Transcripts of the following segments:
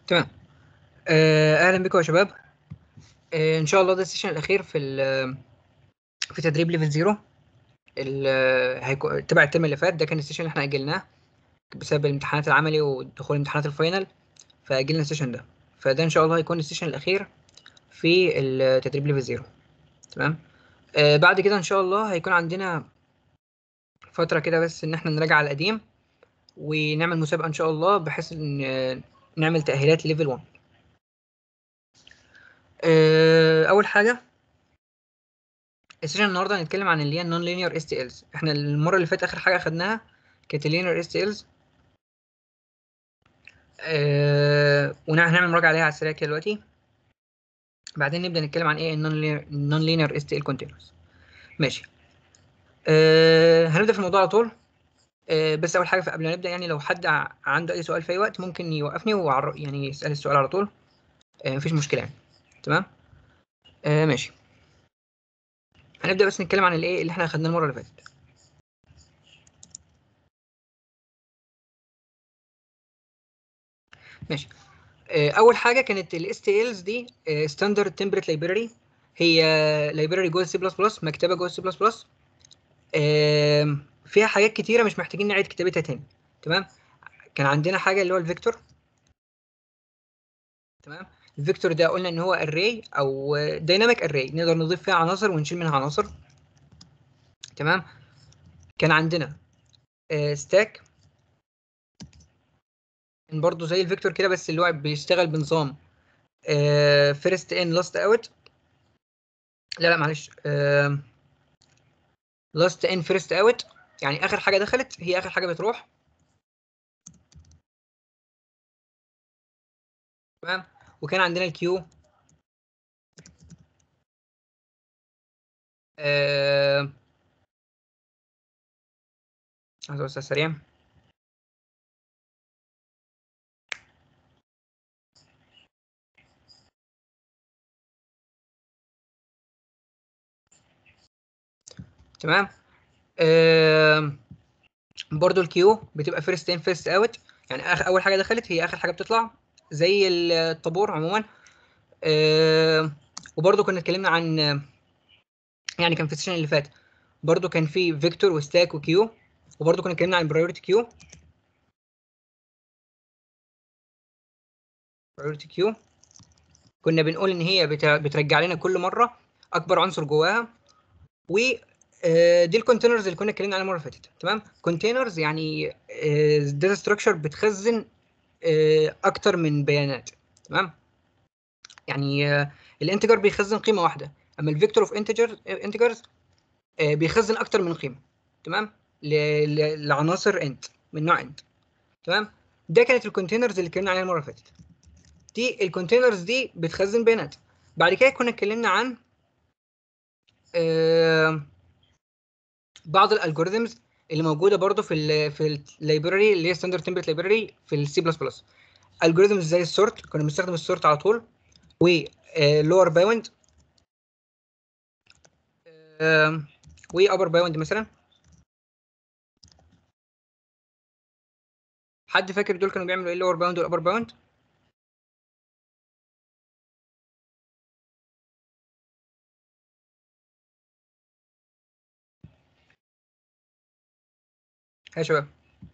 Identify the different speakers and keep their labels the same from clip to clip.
Speaker 1: تمام آه، اهلا بكم يا شباب آه، ان شاء الله ده السيشن الاخير في ال- في تدريب ليفل زيرو ال- هيكون تبع الترم اللي فات ده كان السيشن اللي احنا اجلناه بسبب الامتحانات العملي ودخول امتحانات الفاينل فاجلنا السيشن ده فده ان شاء الله هيكون السيشن الاخير في التدريب ليفل زيرو تمام آه، بعد كده ان شاء الله هيكون عندنا فتره كده بس ان احنا نراجع على القديم ونعمل مسابقه ان شاء الله بحيث ان آه، نعمل تاهيلات ليفل 1 آه، اول حاجه السيشن النهارده هنتكلم عن اللي هي النون لينير اس تي الز احنا المره اللي فاتت اخر حاجه اخدناها كانت اللينير اس تي الز وهنعمل مراجعه عليها على السريع كده دلوقتي بعدين نبدا نتكلم عن ايه النون لينير اس تي ال كونتينرز ماشي أه هنبدا في الموضوع على طول أه بس اول حاجه قبل ما نبدا يعني لو حد ع- عنده اي سؤال في اي وقت ممكن يوقفني ويعر... يعني يسال السؤال على طول أه مفيش مشكله يعني تمام أه ماشي هنبدا بس نتكلم عن الايه اللي احنا اخدناه المره اللي فاتت ماشي آه، اول حاجه كانت الاس تي الز دي ستاندرد تمبلت لايبراري هي لايبراري جوه سي بلس بلس مكتبه جوه سي بلس بلس فيها حاجات كتيره مش محتاجين نعيد كتابتها تاني تمام كان عندنا حاجه اللي هو الفيكتور تمام الفيكتور ده قلنا ان هو اري او دايناميك اري نقدر نضيف فيها عناصر ونشيل منها عناصر تمام كان عندنا ستاك برضه زي الفيكتور كده بس اللي هو بيشتغل بنظام فيرست ان لاست اوت لا لا معلش لاست ان فيرست اوت يعني اخر حاجه دخلت هي اخر حاجه بتروح تمام وكان عندنا الكيو آه... عايز أبص سريع تمام آه... برضو الكيو بتبقى فيرست ان فيرست اوت يعني آخر اول حاجه دخلت هي اخر حاجه بتطلع زي الطابور عموما آه... وبرضو كنا اتكلمنا عن يعني كان في السيشن اللي فات برضو كان في فيكتور وستاك وكيو وبرضو كنا اتكلمنا عن برايورتي كيو برايورتي كيو كنا بنقول ان هي بت- بترجع لنا كل مره اكبر عنصر جواها و آه، دي الكونتينرز اللي كنا اتكلمنا عليها المره اللي فاتت تمام كونتينرز يعني داتا ستراكشر بتخزن آه، اكتر من بيانات تمام يعني آه، الانتجر بيخزن قيمه واحده اما الفيكتور اوف انتجر انتجرز بيخزن اكتر من قيمه تمام ل- ل- لعناصر انت من نوع انت تمام ده كانت الكونتينرز اللي اتكلمنا عليها المره اللي فاتت دي الكونتينرز دي بتخزن بيانات بعد كده كنا اتكلمنا عن آه، بعض الالجوريزمز اللي موجوده برضو في ال في اللايبراري اللي هي ستاندرد تمبلت لايبراري في السي بلس بلس الجوريزمز زي السورت كنا بنستخدم السورت على طول و لور باوند و ابر باوند مثلا حد فاكر دول كانوا بيعملوا ايه اللور باوند والابر باوند يا شباب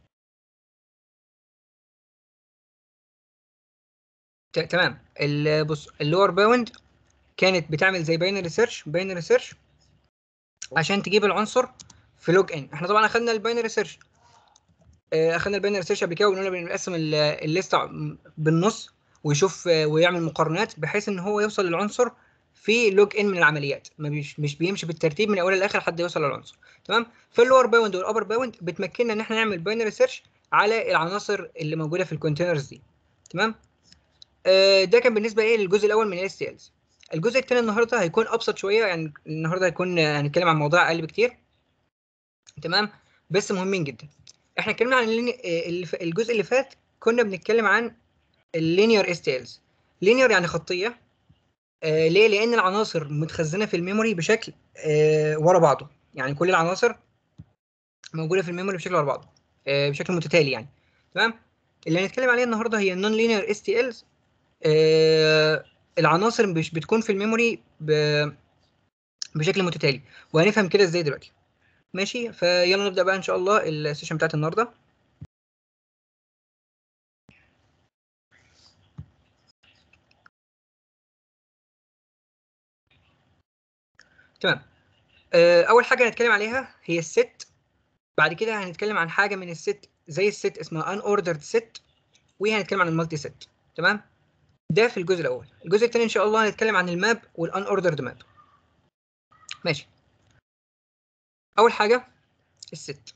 Speaker 1: ت- تمام ال- بص اللور باوند كانت بتعمل زي باينري سيرش باينري سيرش عشان تجيب العنصر في لوج ان احنا طبعا اخدنا الباينري سيرش اخدنا الباينري سيرش قبل كده وقلنا بنقسم ال- الليسته بالنص ويشوف آه، ويعمل مقارنات بحيث ان هو يوصل للعنصر في لوج ان من العمليات ما بيش مش بيمشي بالترتيب من اول لاخر لحد يوصل للعنصر تمام فاللور باوند والابر باوند بتمكننا ان احنا نعمل باينري سيرش على العناصر اللي موجوده في الكونتينرز دي تمام آه، ده كان بالنسبه ايه للجزء الاول من الاس تي الز الجزء الثاني النهارده هيكون ابسط شويه يعني النهارده هيكون آه، هنتكلم عن مواضيع اقل بكتير تمام بس مهمين جدا احنا اتكلمنا عن الليني- آه، اللي ف- الجزء اللي فات كنا بنتكلم عن اللينير اس تي الز لينير يعني خطيه آه ليه لان العناصر متخزنه في الميموري بشكل آه ورا بعضه يعني كل العناصر موجوده في الميموري بشكل ورا بعضه آه بشكل متتالي يعني تمام اللي هنتكلم عليه النهارده هي النون لينير اس تي الز آه العناصر مش بتكون في الميموري ب... بشكل متتالي وهنفهم كده ازاي دلوقتي ماشي فيلا نبدا بقى ان شاء الله السيشن بتاعت النهارده تمام آه، اول حاجه هنتكلم عليها هي الست بعد كده هنتكلم عن حاجه من الست زي الست اسمها unordered set وهنتكلم عن المالتي ست تمام ده في الجزء الاول الجزء الثاني ان شاء الله هنتكلم عن الماب والاnunordered ماب ماشي اول حاجه الست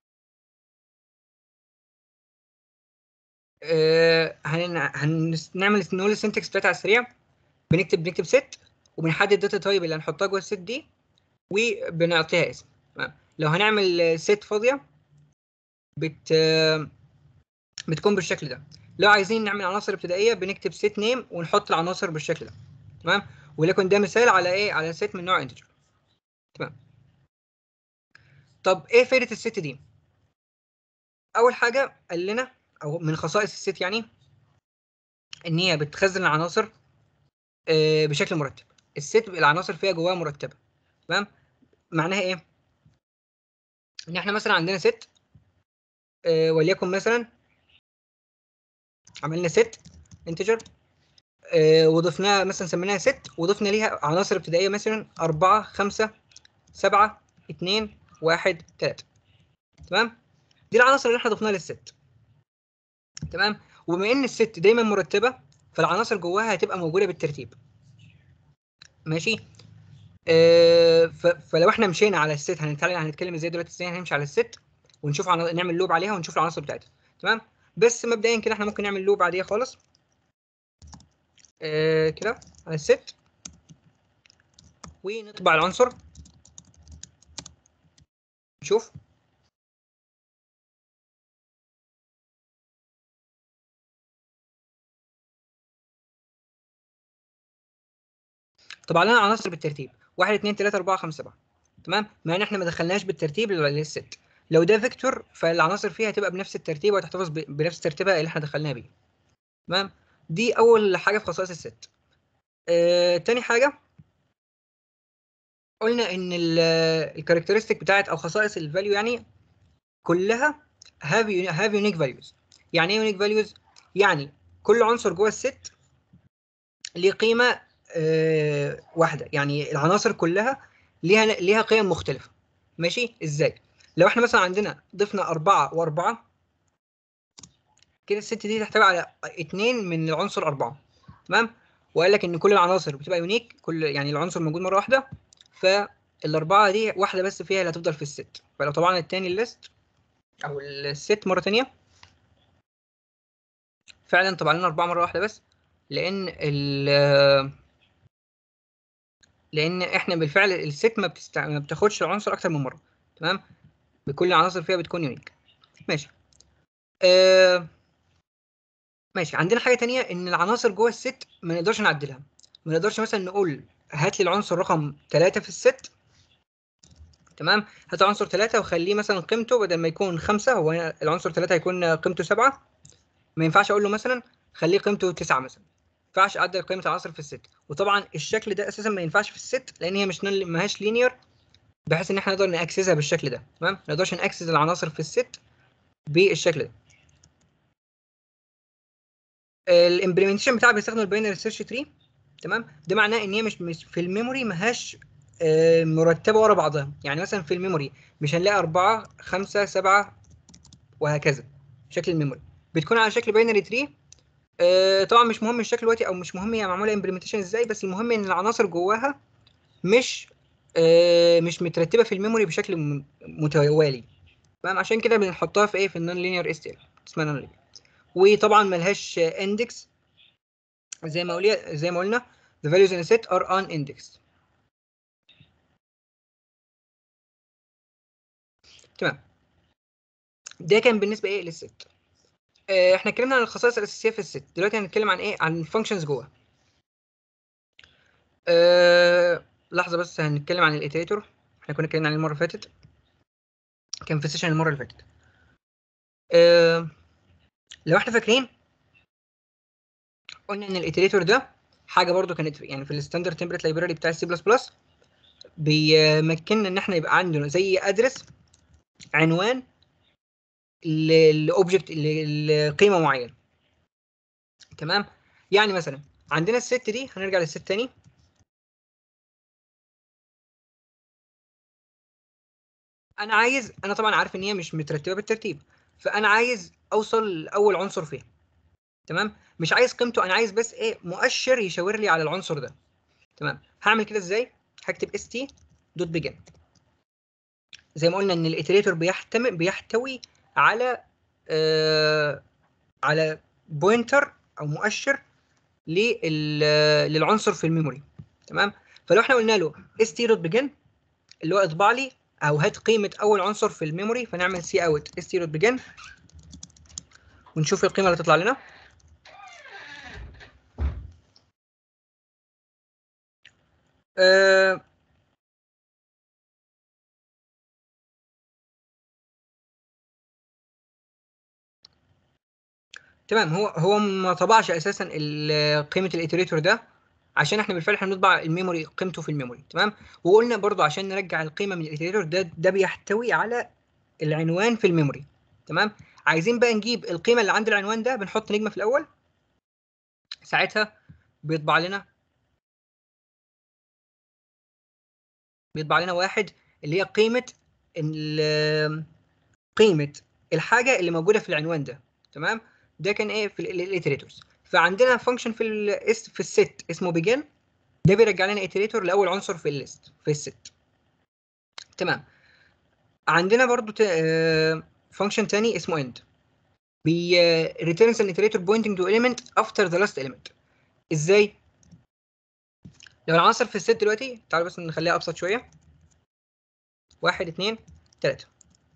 Speaker 1: آه هن... هنعمل نقول السنتكس بتاعتها على السريع بنكتب بنكتب ست وبنحدد الداتا تايب اللي هنحطها جوه الست دي وبنعطيها اسم تمام لو هنعمل ست فاضيه بت بتكون بالشكل ده لو عايزين نعمل عناصر ابتدائيه بنكتب ست نيم ونحط العناصر بالشكل ده تمام ولكن ده مثال على ايه على ست من نوع انتجر تمام طب ايه فائده الست دي اول حاجه قال لنا او من خصائص الست يعني ان هي بتخزن العناصر آه، بشكل مرتب الست العناصر فيها جواها مرتبه تمام معناها ايه ان احنا مثلا عندنا ست آه، وليكن مثلا عملنا ست انتجر وضفناها مثلا سميناها ست وضفنا ليها عناصر ابتدائيه مثلا 4 5 7 2 1 3 تمام دي العناصر اللي احنا ضفناها للست تمام وبما ان الست دايما مرتبه فالعناصر جواها هتبقى موجوده بالترتيب ماشي آه ف- فلو احنا مشينا على الست هنتكلم هنتكلم ازاي دلوقتي ازاي هنمشي على الست ونشوف عن... نعمل لوب عليها ونشوف العناصر بتاعتها تمام بس مبدئيا كده احنا ممكن نعمل لوب عاديه خالص آه كده على الست ونطبع العنصر نشوف طبعا لنا عناصر بالترتيب 1 2 3 4 5 7 تمام مع ان احنا ما دخلناش بالترتيب لل- للست لو ده فيكتور فالعناصر فيها هتبقى بنفس الترتيب وهتحتفظ ب- بنفس ترتيبها اللي احنا دخلناها بيه تمام دي اول حاجه في خصائص الست آه، تاني حاجه قلنا ان الكاركترستيك بتاعت او خصائص الفاليو يعني كلها have uni- have unique values يعني ايه unique values يعني كل عنصر جوه الست ليه قيمه آه، واحده يعني العناصر كلها ليها ليها قيم مختلفه ماشي ازاي لو احنا مثلا عندنا ضفنا أربعة وأربعة كده الست دي تحتوي على اتنين من العنصر أربعة تمام وقال لك إن كل العناصر بتبقى يونيك كل يعني العنصر موجود مرة واحدة فالأربعة دي واحدة بس فيها اللي هتفضل في الست فلو طبعا التاني الليست أو الست مرة تانية فعلا طبع لنا أربعة مرة واحدة بس لأن ال لأن إحنا بالفعل الست ما, بتست... ما بتاخدش العنصر أكتر من مرة تمام بكل العناصر فيها بتكون يونيك ماشي آه... ماشي عندنا حاجة تانية إن العناصر جوه الست ما نقدرش نعدلها ما نقدرش مثلا نقول هات لي العنصر رقم 3 في الست تمام هات عنصر 3 وخليه مثلا قيمته بدل ما يكون 5 هو هنا العنصر 3 هيكون قيمته 7 ما ينفعش اقول له مثلا خليه قيمته 9 مثلا ما ينفعش اعدل قيمه العناصر في الست وطبعا الشكل ده اساسا ما ينفعش في الست لان هي مش نل- ما هياش لينير بحيث ان احنا نقدر ناكسسها بالشكل ده تمام ما نقدرش ناكسس العناصر في الست بالشكل ده الامبلمنتيشن بتاعها بيستخدم الباينري سيرش تري تمام ده معناه ان هي مش, مش في الميموري ماهاش آه، مرتبه ورا بعضها يعني مثلا في الميموري مش هنلاقي أربعة خمسة سبعة وهكذا شكل الميموري بتكون على شكل باينري تري طبعا مش مهم الشكل دلوقتي او مش مهم هي معموله امبلمنتيشن ازاي بس المهم ان العناصر جواها مش آه، مش مترتبه في الميموري بشكل م- متوالي تمام عشان كده بنحطها في ايه في النون لينير اس تي ال اسمها نون لينير وطبعا ملهاش اندكس زي ما قلنا زي ما قلنا the values in a set are unindexed تمام ده كان بالنسبه ايه للست آه، احنا اتكلمنا عن الخصائص الاساسيه في الست دلوقتي هنتكلم عن ايه عن الفانكشنز جوه أه... لحظه بس هنتكلم عن الايتريتور احنا كنا اتكلمنا عليه المره اللي فاتت كان في السيشن المره اللي فاتت أه... لو احنا فاكرين قلنا ان الايتريتور ده حاجه برضو كانت يعني في الستاندرد تمبلت لايبراري بتاع السي بلس بلس بيمكننا ان احنا يبقى عندنا زي ادرس عنوان لاوبجكت لقيمه معينه تمام يعني مثلا عندنا الست دي هنرجع للست تاني انا عايز انا طبعا عارف ان هي مش مترتبه بالترتيب فانا عايز اوصل لاول عنصر فيها تمام مش عايز قيمته انا عايز بس ايه مؤشر يشاور لي على العنصر ده تمام هعمل كده ازاي هكتب اس تي دوت بيجن زي ما قلنا ان الايتريتور بيحتمي بيحتوي على آه على بوينتر او مؤشر لل- للعنصر في الميموري تمام فلو احنا قلنا له اس تي دوت بيجن اللي هو اطبع لي او هات قيمه اول عنصر في الميموري فنعمل سي اوت اس تي دوت بيجن ونشوف القيمه اللي تطلع لنا آه تمام هو هو ما طبعش اساسا ال- قيمه الايتريتور ده عشان احنا بالفعل احنا بنطبع الميموري قيمته في الميموري تمام وقلنا برضو عشان نرجع القيمه من الايتريتور ده ده بيحتوي على العنوان في الميموري تمام عايزين بقى نجيب القيمه اللي عند العنوان ده بنحط نجمه في الاول ساعتها بيطبع لنا بيطبع لنا واحد اللي هي قيمه ال- قيمه الحاجه اللي موجوده في العنوان ده تمام ده كان ايه في الايتريتورز فعندنا فانكشن في ال في الست اسمه بيجن ده بيرجع لنا ايتريتور لاول عنصر في الليست في الست تمام عندنا برضو فانكشن تاني اسمه end بي returns an iterator pointing to element after the last element ازاي لو العناصر في الست دلوقتي تعالوا بس نخليها ابسط شويه واحد اتنين تلاته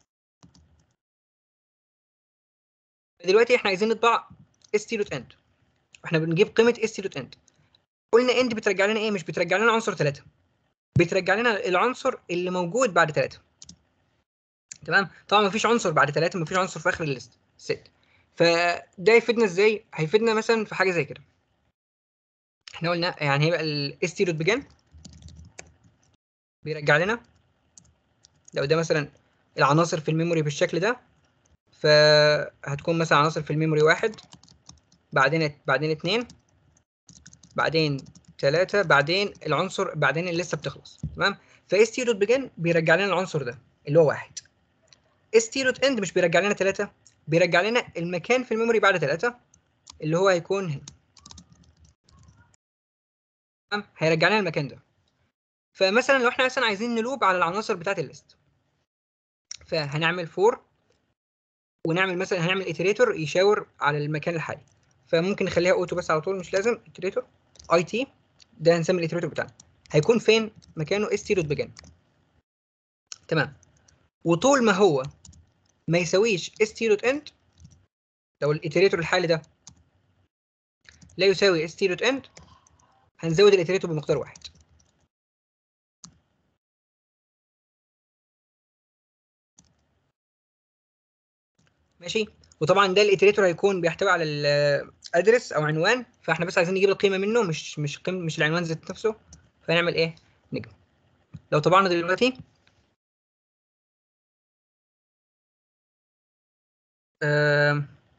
Speaker 1: دلوقتي احنا عايزين نطبع st دوت end احنا بنجيب قيمه st دوت end قلنا end بترجع لنا ايه مش بترجع لنا عنصر 3 بترجع لنا العنصر اللي موجود بعد 3 تمام طبعا مفيش عنصر بعد 3 مفيش عنصر في اخر الليست ست فده يفيدنا ازاي هيفيدنا مثلا في حاجه زي كده احنا قلنا يعني هيبقى ال دوت بيجن بيرجع لنا لو ده مثلا العناصر في الميموري بالشكل ده فهتكون مثلا عناصر في الميموري واحد بعدين بعدين اتنين بعدين تلاتة بعدين العنصر بعدين اللي لسه بتخلص تمام فاس تي دوت بيجن بيرجع لنا العنصر ده اللي هو واحد اس تي دوت اند مش بيرجع لنا تلاتة بيرجع لنا المكان في الميموري بعد تلاتة اللي هو هيكون هنا تمام هيرجع لنا المكان ده فمثلا لو احنا مثلا عايزين نلوب على العناصر بتاعت الليست فهنعمل فور ونعمل مثلا هنعمل اتريتور يشاور على المكان الحالي فممكن نخليها اوتو بس على طول مش لازم اتريتور اي تي ده هنسمي الاتريتور بتاعنا هيكون فين مكانه اس تي دوت بيجن تمام وطول ما هو ما يساويش اس تي دوت اند لو الاتريتور الحالي ده لا يساوي اس تي دوت اند هنزود الاتريتور بمقدار واحد ماشي وطبعا ده الاتريتور هيكون بيحتوي على الادرس او عنوان فاحنا بس عايزين نجيب القيمه منه مش مش قيم مش العنوان ذات نفسه فنعمل ايه نجم لو طبعنا دلوقتي آم،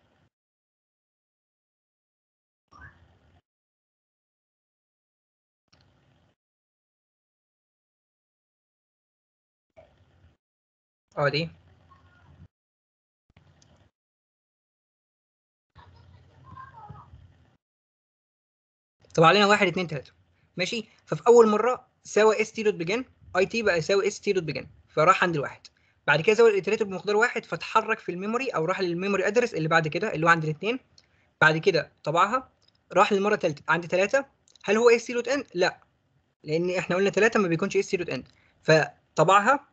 Speaker 1: اه دي طبعا علينا واحد اتنين تلاته ماشي ففي اول مره ساوى اس تي دوت بيجن اي تي بقى يساوي اس تي دوت بيجن فراح عند الواحد بعد كده زود الاتريتور بمقدار واحد فتحرك في الميموري او راح للميموري ادرس اللي بعد كده اللي هو عند الاثنين بعد كده طبعها راح للمره الثالثه عند ثلاثه هل هو اس تي دوت ان؟ لا لان احنا قلنا ثلاثه ما بيكونش اس تي دوت ان فطبعها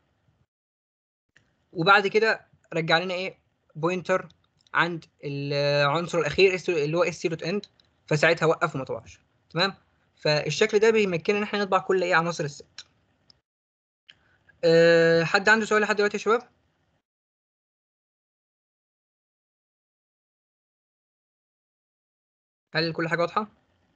Speaker 1: وبعد كده رجع لنا ايه بوينتر عند العنصر الاخير اس اللي هو اس تي دوت اند فساعتها وقف وما طبعش تمام فالشكل ده بيمكننا ان احنا نطبع كل ايه عناصر الست أه حد عنده سؤال لحد دلوقتي يا شباب هل كل حاجه واضحه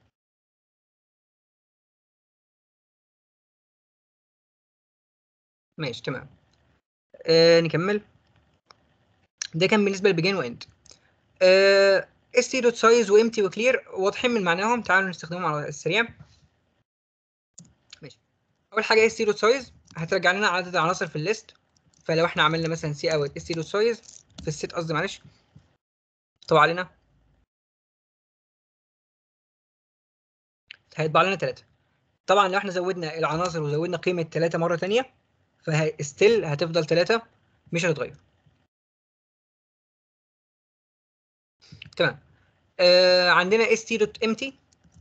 Speaker 1: ماشي تمام آه نكمل ده كان بالنسبه للبيجين واند آه اس تي دوت سايز وامتي وكلير واضحين من معناهم تعالوا نستخدمهم على السريع ماشي اول حاجه اس تي دوت سايز هترجع لنا عدد العناصر في الليست فلو احنا عملنا مثلا سي اوت اس تي دوت سايز في الست قصدي معلش طبع لنا هيطبع لنا ثلاثة طبعا لو احنا زودنا العناصر وزودنا قيمة ثلاثة مرة تانية فستيل هتفضل ثلاثة مش هتتغير تمام آه عندنا اس تي دوت امتي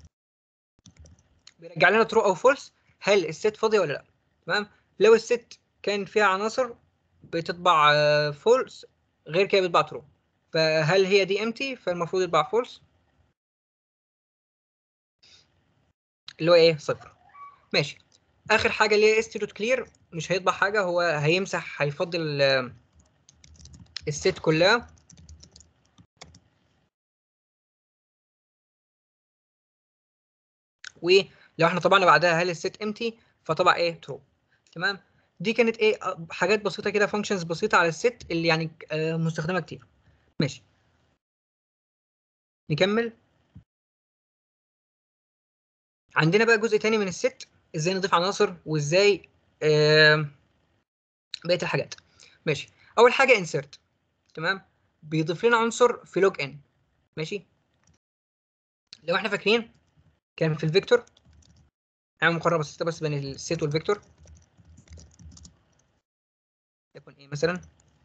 Speaker 1: بيرجع لنا ترو او فولس هل الست فاضيه ولا لا تمام لو الست كان فيها عناصر بتطبع فولس غير كده بتطبع ترو فهل هي دي امتي فالمفروض يطبع فولس اللي هو ايه صفر ماشي اخر حاجه اللي هي اس تي دوت كلير مش هيطبع حاجه هو هيمسح هيفضل ال- الست كلها ولو احنا طبعنا بعدها هل الست امتي فطبع ايه ترو تمام دي كانت ايه آه، حاجات بسيطه كده فانكشنز بسيطه على الست اللي يعني آه، مستخدمه كتير ماشي نكمل عندنا بقى جزء تاني من الست ازاي نضيف عناصر وازاي آه بقيه الحاجات ماشي اول حاجه انسرت تمام بيضيف لنا عنصر في لوج ان ماشي لو احنا فاكرين كان في الفيكتور هعمل مقارنه بسيطه بس بين الست والفيكتور يكون ايه مثلا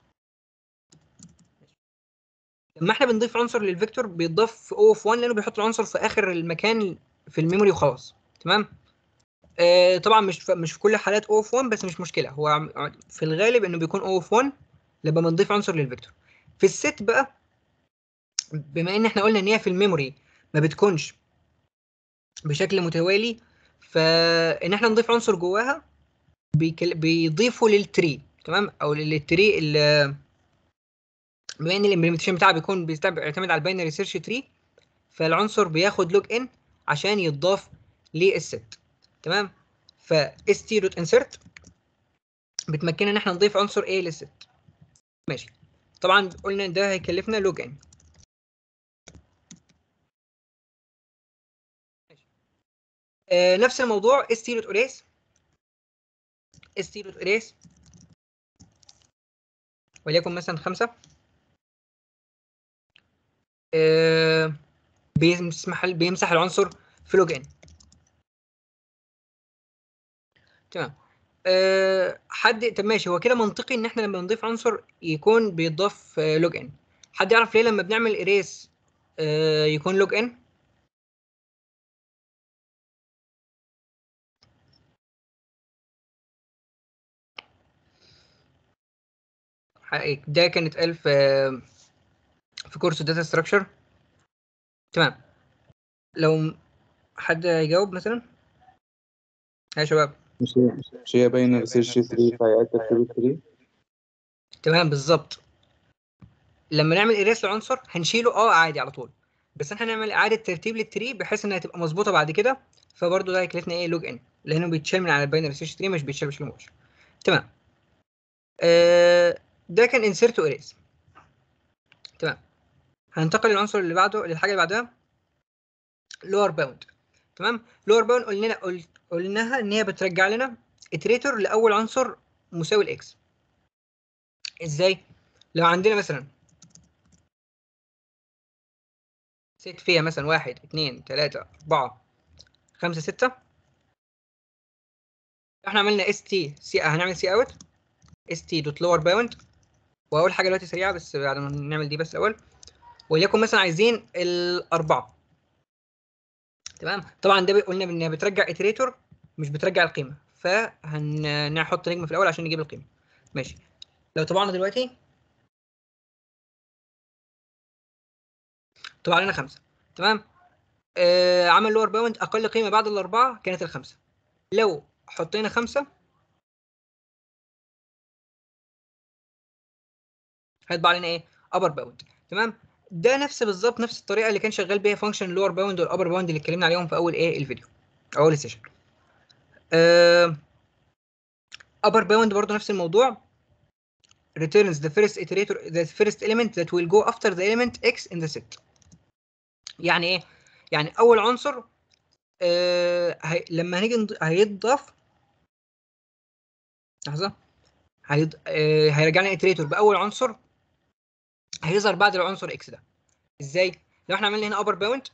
Speaker 1: لما احنا بنضيف عنصر للفيكتور بيتضاف في او اوف 1 لانه بيحط العنصر في اخر المكان في الميموري وخلاص تمام آه طبعا مش في مش في كل حالات او اوف 1 بس مش مشكله هو عم- في الغالب انه بيكون او اوف 1 لما بنضيف عنصر للفيكتور في الست بقى بما ان احنا قلنا ان هي في الميموري ما بتكونش بشكل متوالي فان احنا نضيف عنصر جواها بيكل... بيضيفه للتري تمام او للتري اللي بما ان الامبلمنتيشن بتاعه بيكون بيستب- بيعتمد على الباينري سيرش تري فالعنصر بياخد لوج ان عشان يتضاف للست تمام ف st دوت انسرت بتمكننا ان احنا نضيف عنصر A للست ماشي طبعا قلنا ان ده هيكلفنا لوج ان آه نفس الموضوع st دوت erase st دوت erase وليكن مثلا خمسة آه بيمسح بيمسح العنصر في لوج ان تمام أه حد طب ماشي هو كده منطقي ان احنا لما نضيف عنصر يكون بيتضاف آه، لوج ان حد يعرف ليه لما بنعمل اريس أه يكون لوج ان حقيقي. ده كانت اتقال في في كورس داتا ستراكشر تمام لو حد يجاوب مثلا يا شباب
Speaker 2: مش هي مش هي باينة سيرش 3 فهيعد ترتيب 3
Speaker 1: تمام بالظبط لما نعمل اريس لعنصر هنشيله اه عادي على طول بس احنا هنعمل اعاده ترتيب للتري بحيث انها تبقى مظبوطه بعد كده فبرضه ده هيكلفنا ايه لوج ان لانه بيتشال من على الباينري سيرش تري مش بيتشال بشكل مباشر تمام آه ده كان انسيرت واريز تمام هننتقل للعنصر اللي بعده للحاجه اللي بعدها لور باوند تمام لور باوند قلنا قل- قلناها ان هي بترجع لنا اتريتور لاول عنصر مساوي لاكس ازاي لو عندنا مثلا ست فيها مثلا واحد اتنين تلاتة أربعة خمسة ستة احنا عملنا اس تي سي هنعمل سي اوت اس تي دوت لور باوند واول حاجه دلوقتي سريعه بس بعد ما نعمل دي بس الاول وليكن مثلا عايزين الاربعه تمام طبعا ده قلنا انها بترجع اتريتور مش بترجع القيمه فهنحط نجمه في الاول عشان نجيب القيمه ماشي لو طبعنا دلوقتي طبعا لنا خمسه تمام آه عمل لور باوند اقل قيمه بعد الاربعه كانت الخمسه لو حطينا خمسه هيطبع لنا ايه ابر باوند تمام ده نفس بالظبط نفس الطريقه اللي كان شغال بيها فانكشن اللور باوند والابر باوند اللي اتكلمنا عليهم في اول ايه الفيديو اول السيشن ابر باوند برضو نفس الموضوع returns the first iterator the first element that will go after the element x in the set يعني ايه يعني اول عنصر آه هي لما هنيجي نض- هيتضاف لحظه هيض... آه هيرجع لنا iterator باول عنصر هيظهر بعد العنصر اكس ده ازاي لو احنا عملنا هنا ابر باوند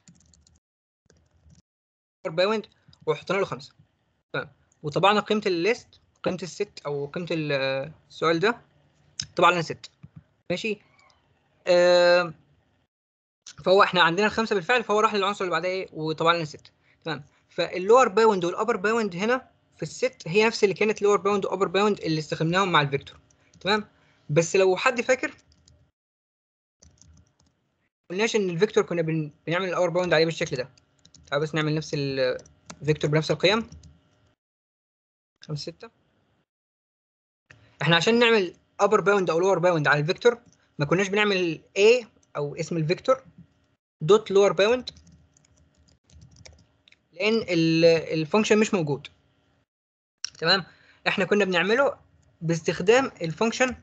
Speaker 1: ابر باوند وحطينا له خمسه تمام وطبعنا قيمه الليست قيمه الست او قيمه ال- آه، السؤال ده طبعا لنا ست ماشي آه فهو احنا عندنا الخمسه بالفعل فهو راح للعنصر اللي بعدها ايه وطبعا لنا ست تمام فاللور باوند والابر باوند هنا في الست هي نفس اللي كانت لور باوند وابر باوند اللي استخدمناهم مع الفيكتور تمام بس لو حد فاكر قلناش ان الفيكتور كنا بن... بنعمل الاور باوند عليه بالشكل ده تعال بس نعمل نفس الفيكتور بنفس القيم 5 6 احنا عشان نعمل upper باوند او lower باوند على الفيكتور ما كناش بنعمل A او اسم الفيكتور دوت lower باوند لان الفانكشن مش موجود تمام احنا كنا بنعمله باستخدام الفانكشن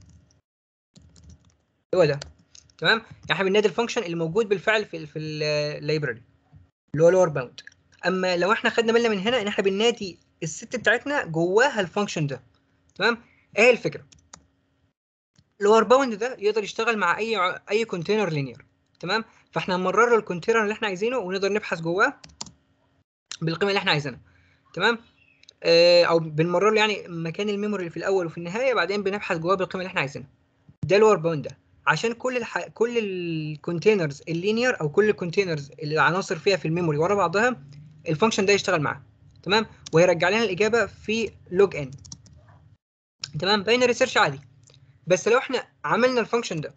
Speaker 1: هو ده تمام يعني احنا بننادي الفانكشن اللي موجود بالفعل في ال في اللايبراري اللي هو لور باوند اما لو احنا خدنا بالنا من هنا ان احنا بننادي الست بتاعتنا جواها الفانكشن ده تمام ايه الفكره لور باوند ده يقدر يشتغل مع اي ع- اي كونتينر لينير تمام فاحنا هنمرر له الكونتينر اللي احنا عايزينه ونقدر نبحث جواه بالقيمه اللي احنا عايزينها تمام آه او بنمرر له يعني مكان الميموري اللي في الاول وفي النهايه بعدين بنبحث جواه بالقيمه اللي احنا عايزينها ده لور باوند ده عشان كل الح... كل الكونتينرز اللينير او كل الكونتينرز اللي العناصر فيها في الميموري ورا بعضها الفانكشن ده يشتغل معاها تمام وهيرجع لنا الاجابه في لوج ان تمام باينري سيرش عادي بس لو احنا عملنا الفانكشن ده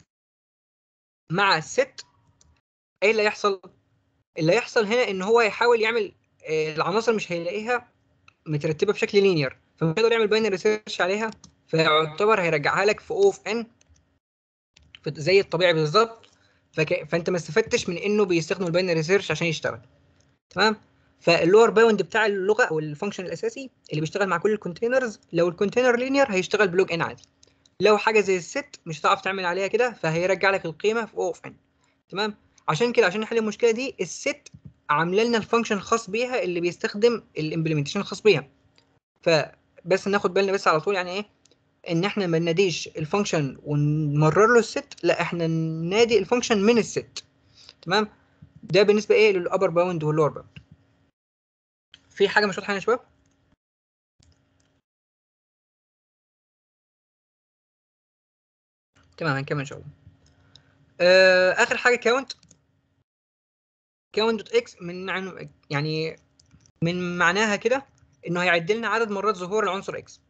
Speaker 1: مع الست ايه اللي هيحصل اللي هيحصل هنا ان هو هيحاول يعمل آه، العناصر مش هيلاقيها مترتبه بشكل لينير فمش هيقدر يعمل باينري سيرش عليها فيعتبر هيرجعها لك في او اوف ان زي الطبيعي بالظبط فك... فانت ما استفدتش من انه بيستخدم الباينري سيرش عشان يشتغل تمام فاللور باوند بتاع اللغه او الفانكشن الاساسي اللي بيشتغل مع كل الكونتينرز لو الكونتينر لينير هيشتغل بلوج ان عادي لو حاجه زي الست مش هتعرف تعمل عليها كده فهيرجع لك القيمه في او اوف ان تمام عشان كده عشان نحل المشكله دي الست عامله لنا الفانكشن الخاص بيها اللي بيستخدم الامبلمنتيشن الخاص بيها فبس ناخد بالنا بس على طول يعني ايه ان احنا ما نناديش الفانكشن ونمرر له الست لا احنا ننادي الفانكشن من الست تمام ده بالنسبه ايه للابر باوند واللور باوند في حاجه مش واضحه هنا يا شباب تمام هنكمل ان شاء الله آه اخر حاجه كاونت كاونت دوت اكس من عن- يعني من معناها كده انه هيعد لنا عدد مرات ظهور العنصر اكس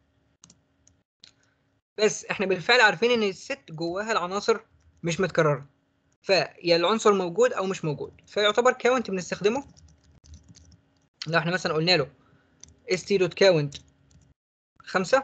Speaker 1: بس احنا بالفعل عارفين ان الست جواها العناصر مش متكرره فيا العنصر موجود او مش موجود فيعتبر كاونت بنستخدمه لو احنا مثلا قلنا له st دوت كاونت خمسة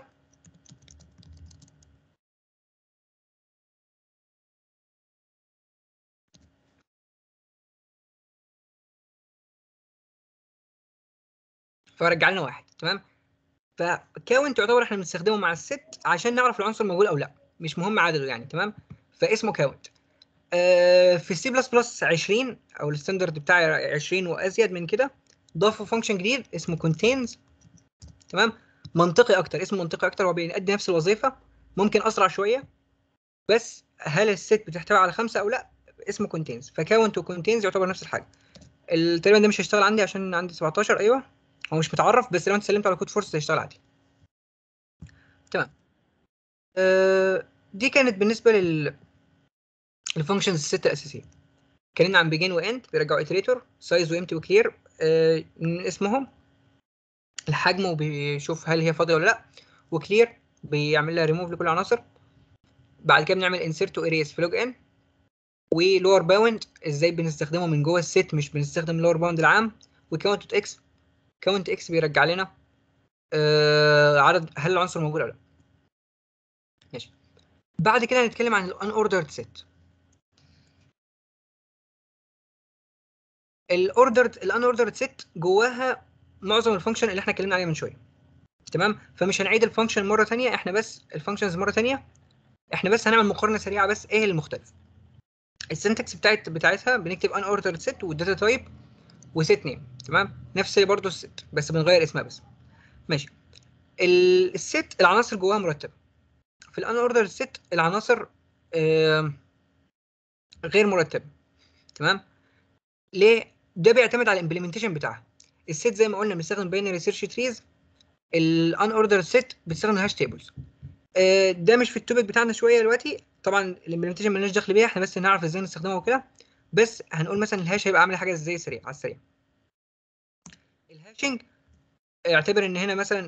Speaker 1: فرجع لنا واحد تمام فكاونت يعتبر احنا بنستخدمه مع الست عشان نعرف العنصر موجود او لا مش مهم عدده يعني تمام فاسمه كاونت آه في سي بلس بلس 20 او الستاندرد بتاعي 20 وازيد من كده ضافوا فانكشن جديد اسمه contains تمام منطقي اكتر اسمه منطقي اكتر هو بيأدي نفس الوظيفه ممكن اسرع شويه بس هل الست بتحتوي على خمسه او لا اسمه contains فكاونت وكونتينز يعتبر نفس الحاجه ال- تقريبا ده مش هيشتغل عندي عشان عندي 17 ايوه هو مش متعرف بس لو انت سلمت على كود فورس هيشتغل عادي تمام آه دي كانت بالنسبه لل الفانكشنز الست الاساسيه اتكلمنا عن بيجين واند بيرجعوا اتريتور سايز وامتي وكلير آه من اسمهم الحجم وبيشوف هل هي فاضيه ولا لا وكلير بيعمل لها ريموف لكل العناصر بعد كده بنعمل انسيرت واريز في لوج ان ولور باوند ازاي بنستخدمه من جوه الست مش بنستخدم لور باوند العام وكاونت اكس كاونت اكس بيرجع لنا آه عدد هل العنصر موجود ولا لا ماشي بعد كده هنتكلم عن الان اوردرد سيت الاوردرد الان اوردرد ست جواها معظم الفانكشن اللي احنا اتكلمنا عليها من شويه تمام فمش هنعيد الفانكشن مره ثانيه احنا بس الفانكشنز مره ثانيه احنا بس هنعمل مقارنه سريعه بس ايه المختلف السنتكس بتاعت بتاعتها بنكتب ان اوردرد ست والداتا تايب وست نيم تمام نفس برضه الست بس بنغير اسمها بس ماشي ال- الست العناصر جواها مرتبه في الان اوردرد ست العناصر آم، غير مرتبه تمام ليه ده بيعتمد على الامبلمنتيشن بتاعها الست زي ما قلنا بنستخدم باينري سيرش تريز الان اوردر ست بتستخدم هاش تيبلز ده مش في التوبيك بتاعنا شويه دلوقتي طبعا الامبلمنتيشن مالناش دخل بيها احنا بس نعرف ازاي نستخدمها وكده بس هنقول مثلا الهاش هيبقى عامل حاجه ازاي سريع على السريع الهاشنج اعتبر ان هنا مثلا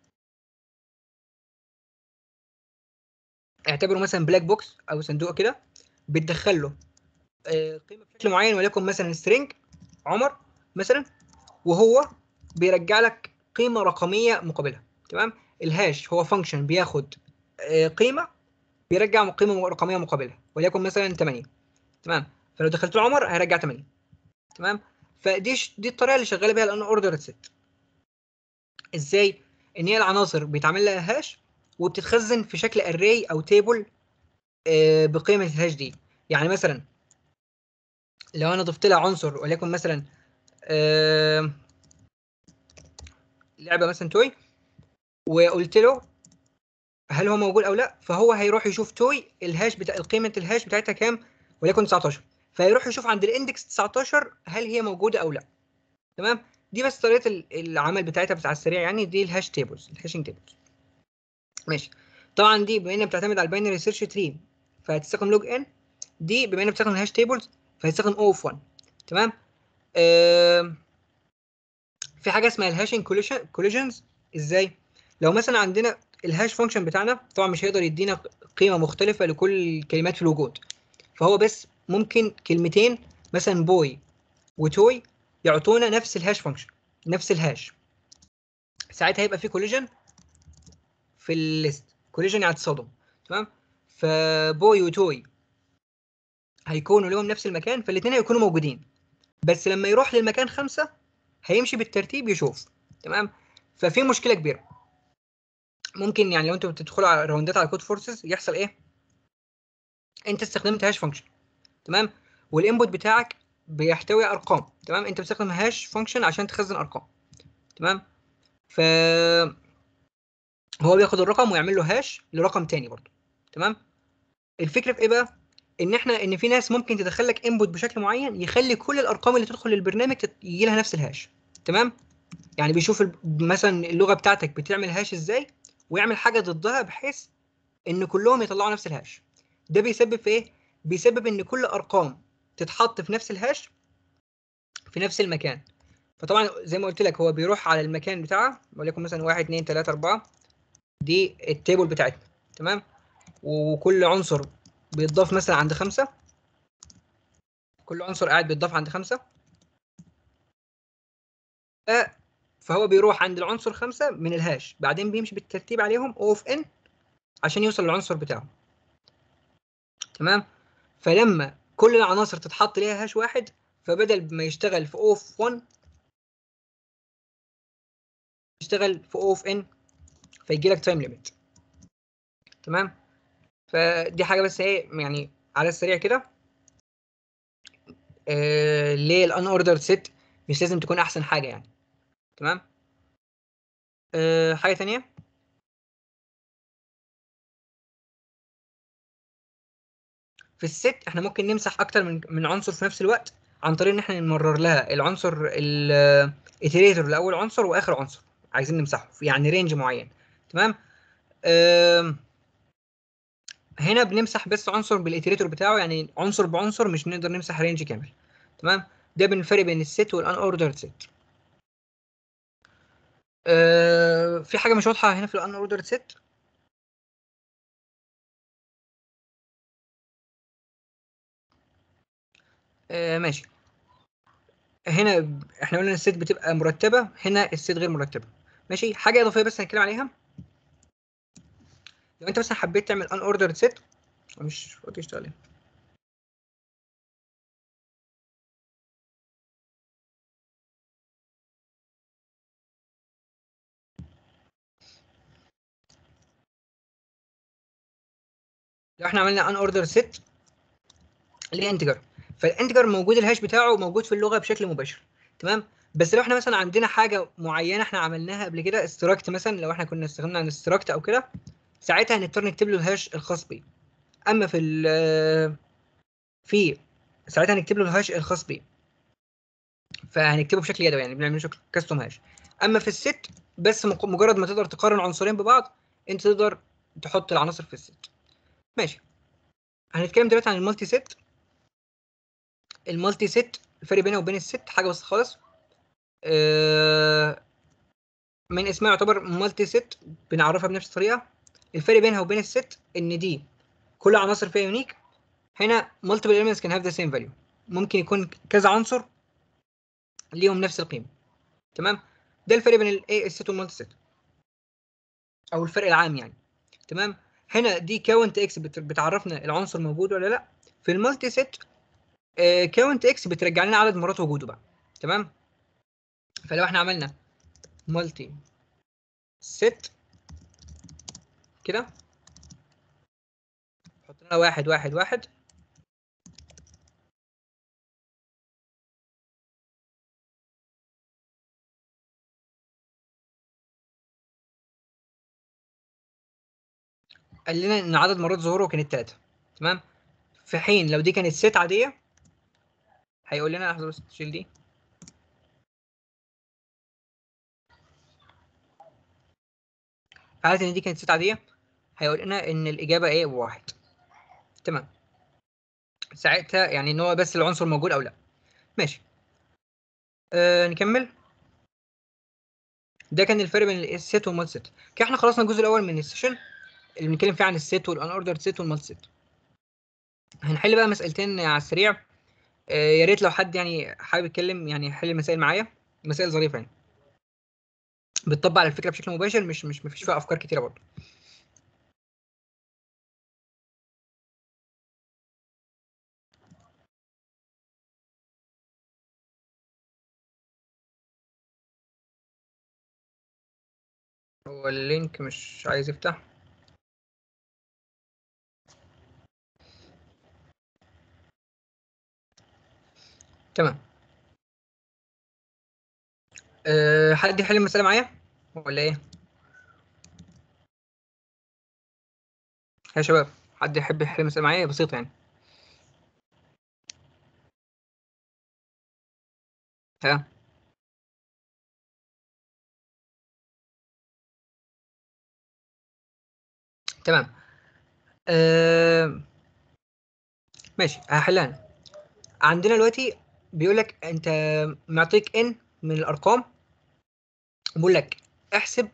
Speaker 1: اعتبره مثلا بلاك بوكس او صندوق كده بتدخل له آه، قيمه بشكل معين وليكن مثلا سترينج عمر مثلا وهو بيرجع لك قيمه رقميه مقابلها تمام الهاش هو فانكشن بياخد آه، قيمه بيرجع قيمه رقميه مقابلها وليكن مثلا 8 تمام فلو دخلت له عمر هيرجع 8 تمام فدي ش- دي الطريقه اللي شغاله بيها الان اوردر ست ازاي ان هي العناصر بيتعمل لها هاش وبتتخزن في شكل اري او تيبل بقيمه الهاش دي يعني مثلا لو انا ضفت لها عنصر وليكن مثلا آه، لعبه مثلا توي وقلت له هل هو موجود او لا فهو هيروح يشوف توي الهاش بتاع قيمه الهاش بتاعتها كام وليكن 19 فيروح يشوف عند الاندكس 19 هل هي موجوده او لا تمام دي بس طريقه ال- العمل بتاعتها بتاع السريع يعني دي الهاش تيبلز الهاشنج تيبلز ماشي طبعا دي بما انها بتعتمد على الباينري سيرش تري فهتستخدم لوج ان دي بما انها بتستخدم هاش تيبلز فهتستخدم او اوف 1 تمام آم، في حاجه اسمها الهاشنج كوليجنز ازاي لو مثلا عندنا الهاش فانكشن بتاعنا طبعا مش هيقدر يدينا قيمه مختلفه لكل الكلمات في الوجود فهو بس ممكن كلمتين مثلا بوي وتوي يعطونا نفس الهاش فانكشن نفس الهاش ساعتها هيبقى في كوليجن في الليست كوليجن يعني تصادم تمام فبوي وتوي هيكونوا لهم نفس المكان فالاثنين هيكونوا موجودين بس لما يروح للمكان خمسة هيمشي بالترتيب يشوف تمام ففي مشكله كبيره ممكن يعني لو انتوا بتدخلوا على راوندات على كود فورسز يحصل ايه انت استخدمت هاش فانكشن تمام والانبوت بتاعك بيحتوي ارقام تمام انت بتستخدم هاش فانكشن عشان تخزن ارقام تمام ف هو بياخد الرقم ويعمل له هاش لرقم تاني برضه تمام الفكره في ايه بقى ان احنا ان في ناس ممكن تدخل لك انبوت بشكل معين يخلي كل الارقام اللي تدخل للبرنامج تت- يجي لها نفس الهاش تمام يعني بيشوف ال- مثلا اللغه بتاعتك بتعمل هاش ازاي ويعمل حاجه ضدها بحيث ان كلهم يطلعوا نفس الهاش ده بيسبب في ايه بيسبب ان كل ارقام تتحط في نفس الهاش في نفس المكان فطبعا زي ما قلت لك هو بيروح على المكان بتاعه وليكن مثلا 1 2 3 4 دي التيبل بتاعتنا تمام وكل عنصر بيتضاف مثلا عند خمسة كل عنصر قاعد بيتضاف عند خمسة ف- فهو بيروح عند العنصر خمسة من الهاش بعدين بيمشي بالترتيب عليهم او اوف ان عشان يوصل للعنصر بتاعه تمام فلما كل العناصر تتحط ليها هاش واحد فبدل ما يشتغل في او اوف 1 يشتغل في او اوف ان فيجي لك تايم ليميت تمام فدي حاجه بس ايه يعني على السريع كده آه ليه الان اوردر سيت مش لازم تكون احسن حاجه يعني تمام آه حاجه تانية في الست احنا ممكن نمسح اكتر من من عنصر في نفس الوقت عن طريق ان احنا نمرر لها العنصر الاتريتور لاول عنصر واخر عنصر عايزين نمسحه في يعني رينج معين تمام آم، هنا بنمسح بس عنصر بالاتريتور بتاعه يعني عنصر بعنصر مش بنقدر نمسح رينج كامل تمام ده بالفرق بين الست والان اوردر ست آه في حاجه مش واضحه هنا في الان اوردر ست آه ماشي هنا ب- احنا قلنا الست بتبقى مرتبه هنا الست غير مرتبه ماشي حاجه اضافيه بس هنتكلم عليها لو انت مثلا حبيت تعمل ان اوردر ست مش فاضي اشتغل هنا. لو احنا عملنا ان اوردر ست لانتجر فالانتجر موجود الهاش بتاعه موجود في اللغه بشكل مباشر تمام بس لو احنا مثلا عندنا حاجه معينه احنا عملناها قبل كده استراكت مثلا لو احنا كنا استخدمنا عن استراكت او كده ساعتها هنضطر نكتب له الهاش الخاص بيه اما في ال في ساعتها هنكتب له الهاش الخاص بيه فهنكتبه بشكل يدوي يعني بنعمل شكل كاستوم هاش اما في الست بس مق- مجرد ما تقدر تقارن عنصرين ببعض انت تقدر تحط العناصر في الست ماشي هنتكلم دلوقتي عن المالتي ست المالتي ست الفرق بينها وبين الست حاجه بس خالص آه، من اسمها يعتبر مالتي ست بنعرفها بنفس الطريقه الفرق بينها وبين الست ان دي كل عناصر فيها يونيك هنا multiple elements can have the same value ممكن يكون كذا عنصر ليهم نفس القيمه تمام ده الفرق بين الايه الست والمالتي ست او الفرق العام يعني تمام هنا دي كاونت اكس بتعرفنا العنصر موجود ولا لا في المالتي ست كاونت اكس بترجع لنا عدد مرات وجوده بقى تمام فلو احنا عملنا مالتي ست كده حط لنا واحد واحد واحد قال لنا ان عدد مرات ظهوره كانت تلاتة تمام في حين لو دي كانت ست عادية هيقول لنا لحظة بس تشيل دي في حالة ان دي كانت ست عادية هيقول لنا ان الإجابة ايه واحد تمام ساعتها يعني ان هو بس العنصر موجود او لا ماشي آه نكمل ده كان الفرق بين الست والمالتي ست كده احنا خلصنا الجزء الاول من السيشن اللي بنتكلم فيه عن الست والان اوردر ست والمالتي ست هنحل بقى مسألتين على السريع آه، يا ريت لو حد يعني حابب يتكلم يعني يحل المسائل معايا مسائل ظريفه يعني بتطبق على الفكره بشكل مباشر مش مش مفيش فيها افكار كتيره برضه هو اللينك مش عايز يفتح تمام أه حد يحل المسألة معايا ولا ايه؟ يا شباب حد يحب يحل المسألة معايا بسيطة يعني ها تمام أه ماشي هحلها أنا. عندنا دلوقتي بيقول لك انت معطيك ان من الارقام بيقول لك احسب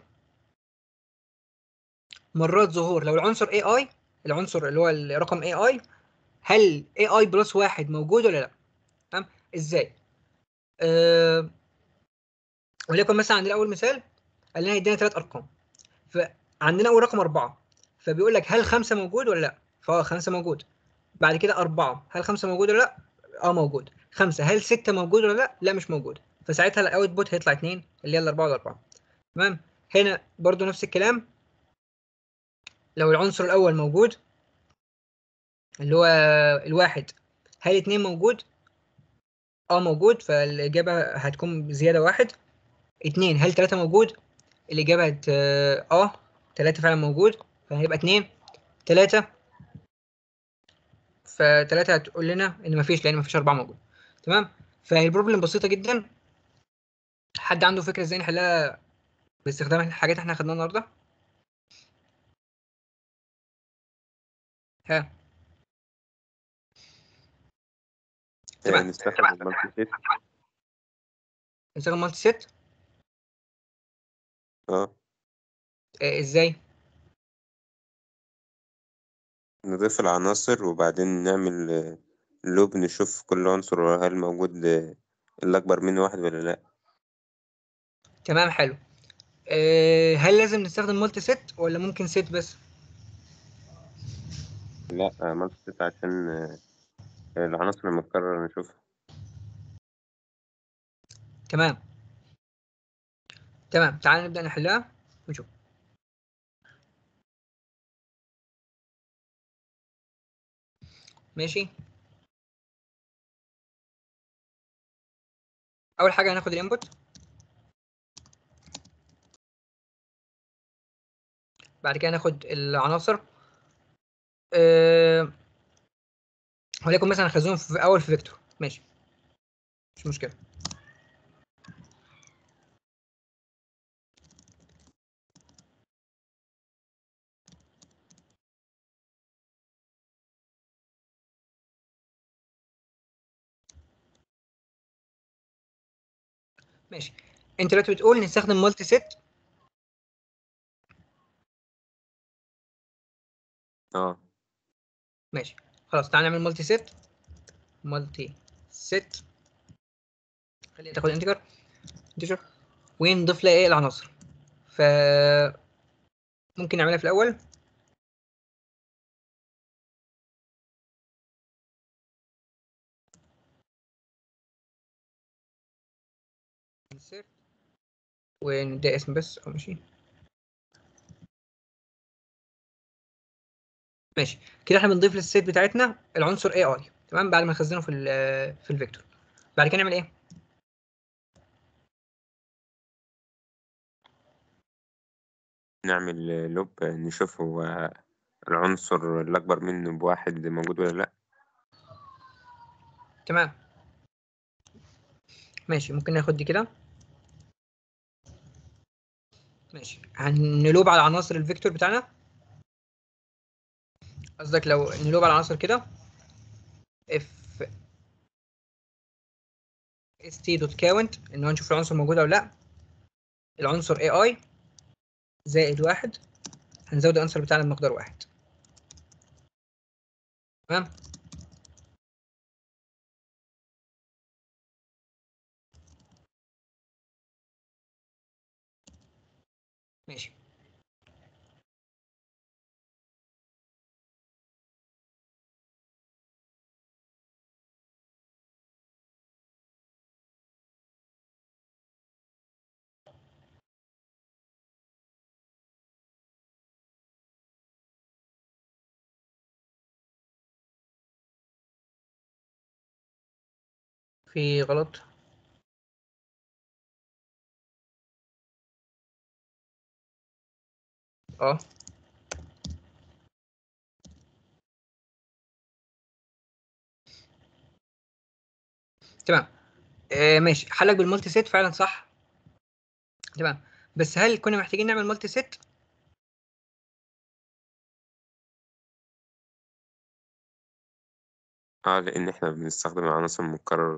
Speaker 1: مرات ظهور لو العنصر اي اي العنصر اللي هو الرقم اي اي هل اي اي بلس واحد موجود ولا لا تمام ازاي أه وليكن مثلا عندنا اول مثال قال لنا يدينا ثلاث ارقام فعندنا اول رقم اربعه فبيقول لك هل خمسه موجود ولا لا فهو خمسه موجود بعد كده اربعه هل خمسه موجود ولا لا اه موجود خمسه هل سته موجود ولا لا لا مش موجود فساعتها الاوت بوت هيطلع اثنين اللي هي الاربعه والاربعه تمام هنا برضو نفس الكلام لو العنصر الاول موجود اللي هو الواحد هل اتنين موجود اه موجود فالاجابه هتكون زياده واحد اتنين هل تلاته موجود الاجابه هت... اه تلاته فعلا موجود فهيبقى اتنين تلاته فتلاته هتقول لنا ان مفيش لان مفيش اربعه موجود تمام فهي البروبلم بسيطه جدا حد عنده فكره ازاي نحلها باستخدام الحاجات احنا خدناها النهارده ها تمام.
Speaker 2: يعني نستخدم المالتي سيت
Speaker 1: نستخدم مالتي سيت
Speaker 2: اه
Speaker 1: آه ازاي
Speaker 2: نضيف العناصر وبعدين نعمل آه، لوب نشوف كل عنصر هل موجود آه، اللي أكبر منه واحد ولا لأ
Speaker 1: تمام حلو آه هل لازم نستخدم مالتي سيت ولا ممكن سيت بس
Speaker 2: لأ آه، مالتي سيت عشان آه، العناصر المتكررة نشوفها
Speaker 1: تمام تمام تعال نبدأ نحلها ونشوف ماشي اول حاجه هناخد الانبوت بعد كده ناخد العناصر أه... وليكن مثلا نخزنهم في اول في فيكتور ماشي مش مشكله ماشي انت دلوقتي بتقول نستخدم مالتي سيت
Speaker 2: اه
Speaker 1: ماشي خلاص تعالى نعمل مالتي سيت مالتي سيت خليها تاخد انتجر انتجر ونضيف لها ايه العناصر ف ممكن نعملها في الاول insert وندي اسم بس او ماشي ماشي كده احنا بنضيف للسيت بتاعتنا العنصر اي اي تمام بعد ما نخزنه في ال في الفيكتور بعد كده نعمل ايه
Speaker 2: نعمل لوب نشوف هو العنصر الأكبر منه بواحد موجود ولا لأ
Speaker 1: تمام ماشي ممكن ناخد دي كده ماشي هنلوب على عناصر الفيكتور بتاعنا قصدك لو نلوب على عناصر كده اف اس تي دوت كاونت ان هو نشوف العنصر موجود او لا العنصر اي اي زائد واحد هنزود العنصر بتاعنا بمقدار واحد تمام ماشي في غلط اه تمام آه ماشي حلك بالمالتي سيت فعلا صح تمام بس هل كنا محتاجين نعمل مالتي سيت
Speaker 2: اه لأن احنا بنستخدم العناصر المكررة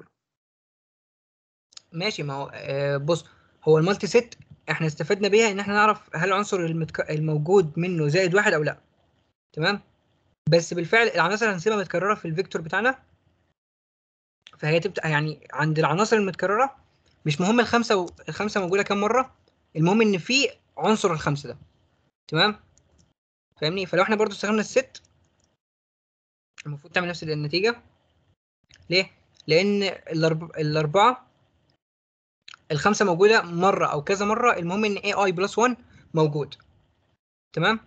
Speaker 1: ماشي ما هو آه بص هو المالتي سيت احنا استفدنا بيها ان احنا نعرف هل العنصر المتك... الموجود منه زائد واحد او لا تمام بس بالفعل العناصر هنسيبها متكرره في الفيكتور بتاعنا فهي تبقى يعني عند العناصر المتكرره مش مهم الخمسه و... الخمسه موجوده كام مره المهم ان في عنصر الخمسه ده تمام فاهمني فلو احنا برضو استخدمنا الست المفروض تعمل نفس النتيجه ليه لان الأرب... الاربعه الخمسه موجوده مره او كذا مره المهم ان اي اي بلس 1 موجود تمام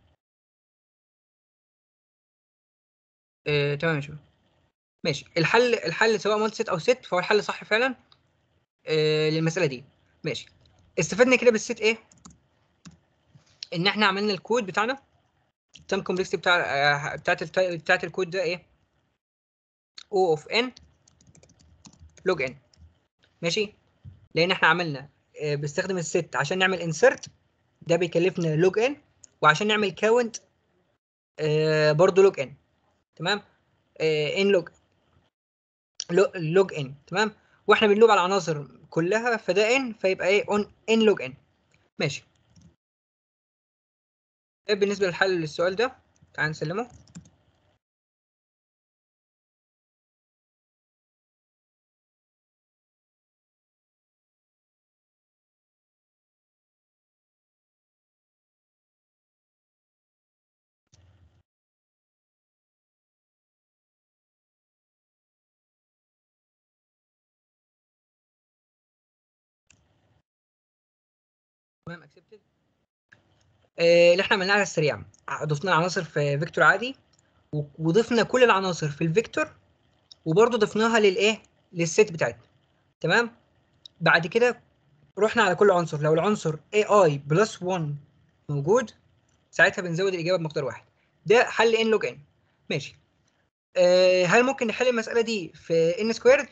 Speaker 1: آه، تمام يا شباب ماشي الحل الحل سواء مالتي ست او ست فهو الحل صح فعلا آه، للمساله دي ماشي استفدنا كده بالست ايه ان احنا عملنا الكود بتاعنا التايم كومبلكسيتي بتاع آه، بتاعت الت- بتاعت الكود ده ايه او اوف ان لوج ان ماشي لان احنا عملنا آه، بنستخدم الست عشان نعمل انسرت ده بيكلفنا لوج ان وعشان نعمل كاونت برضه لوج ان تمام ان لوج لوج ان تمام واحنا بنلوب على العناصر كلها فده ان فيبقى ايه اون ان لوج ان ماشي ده بالنسبه للحل للسؤال ده تعال نسلمه تمام اكسبتد اللي احنا عملناه على السريع ضفنا عناصر في فيكتور عادي و- وضفنا كل العناصر في الفيكتور وبرضه ضفناها للايه للست بتاعتنا تمام بعد كده رحنا على كل عنصر لو العنصر AI بلس 1 موجود ساعتها بنزود الإجابة بمقدار واحد ده حل ان لوج ان ماشي أه هل ممكن نحل المسألة دي في ان سكويرد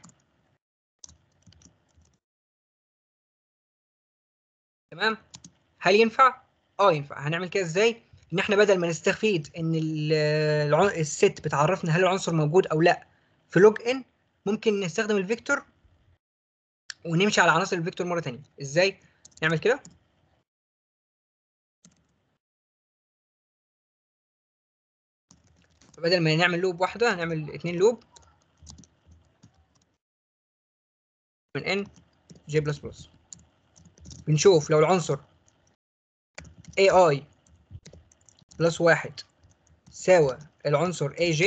Speaker 1: تمام هل ينفع اه ينفع هنعمل كده ازاي ان احنا بدل ما نستفيد ان ال- العن- الست بتعرفنا هل العنصر موجود او لا في لوج ان ممكن نستخدم الفيكتور ونمشي على عناصر الفيكتور مره ثانيه ازاي نعمل كده بدل ما نعمل لوب واحده هنعمل اتنين لوب من ان جي بلس بلس بنشوف لو العنصر AI بلس واحد ساوى العنصر AJ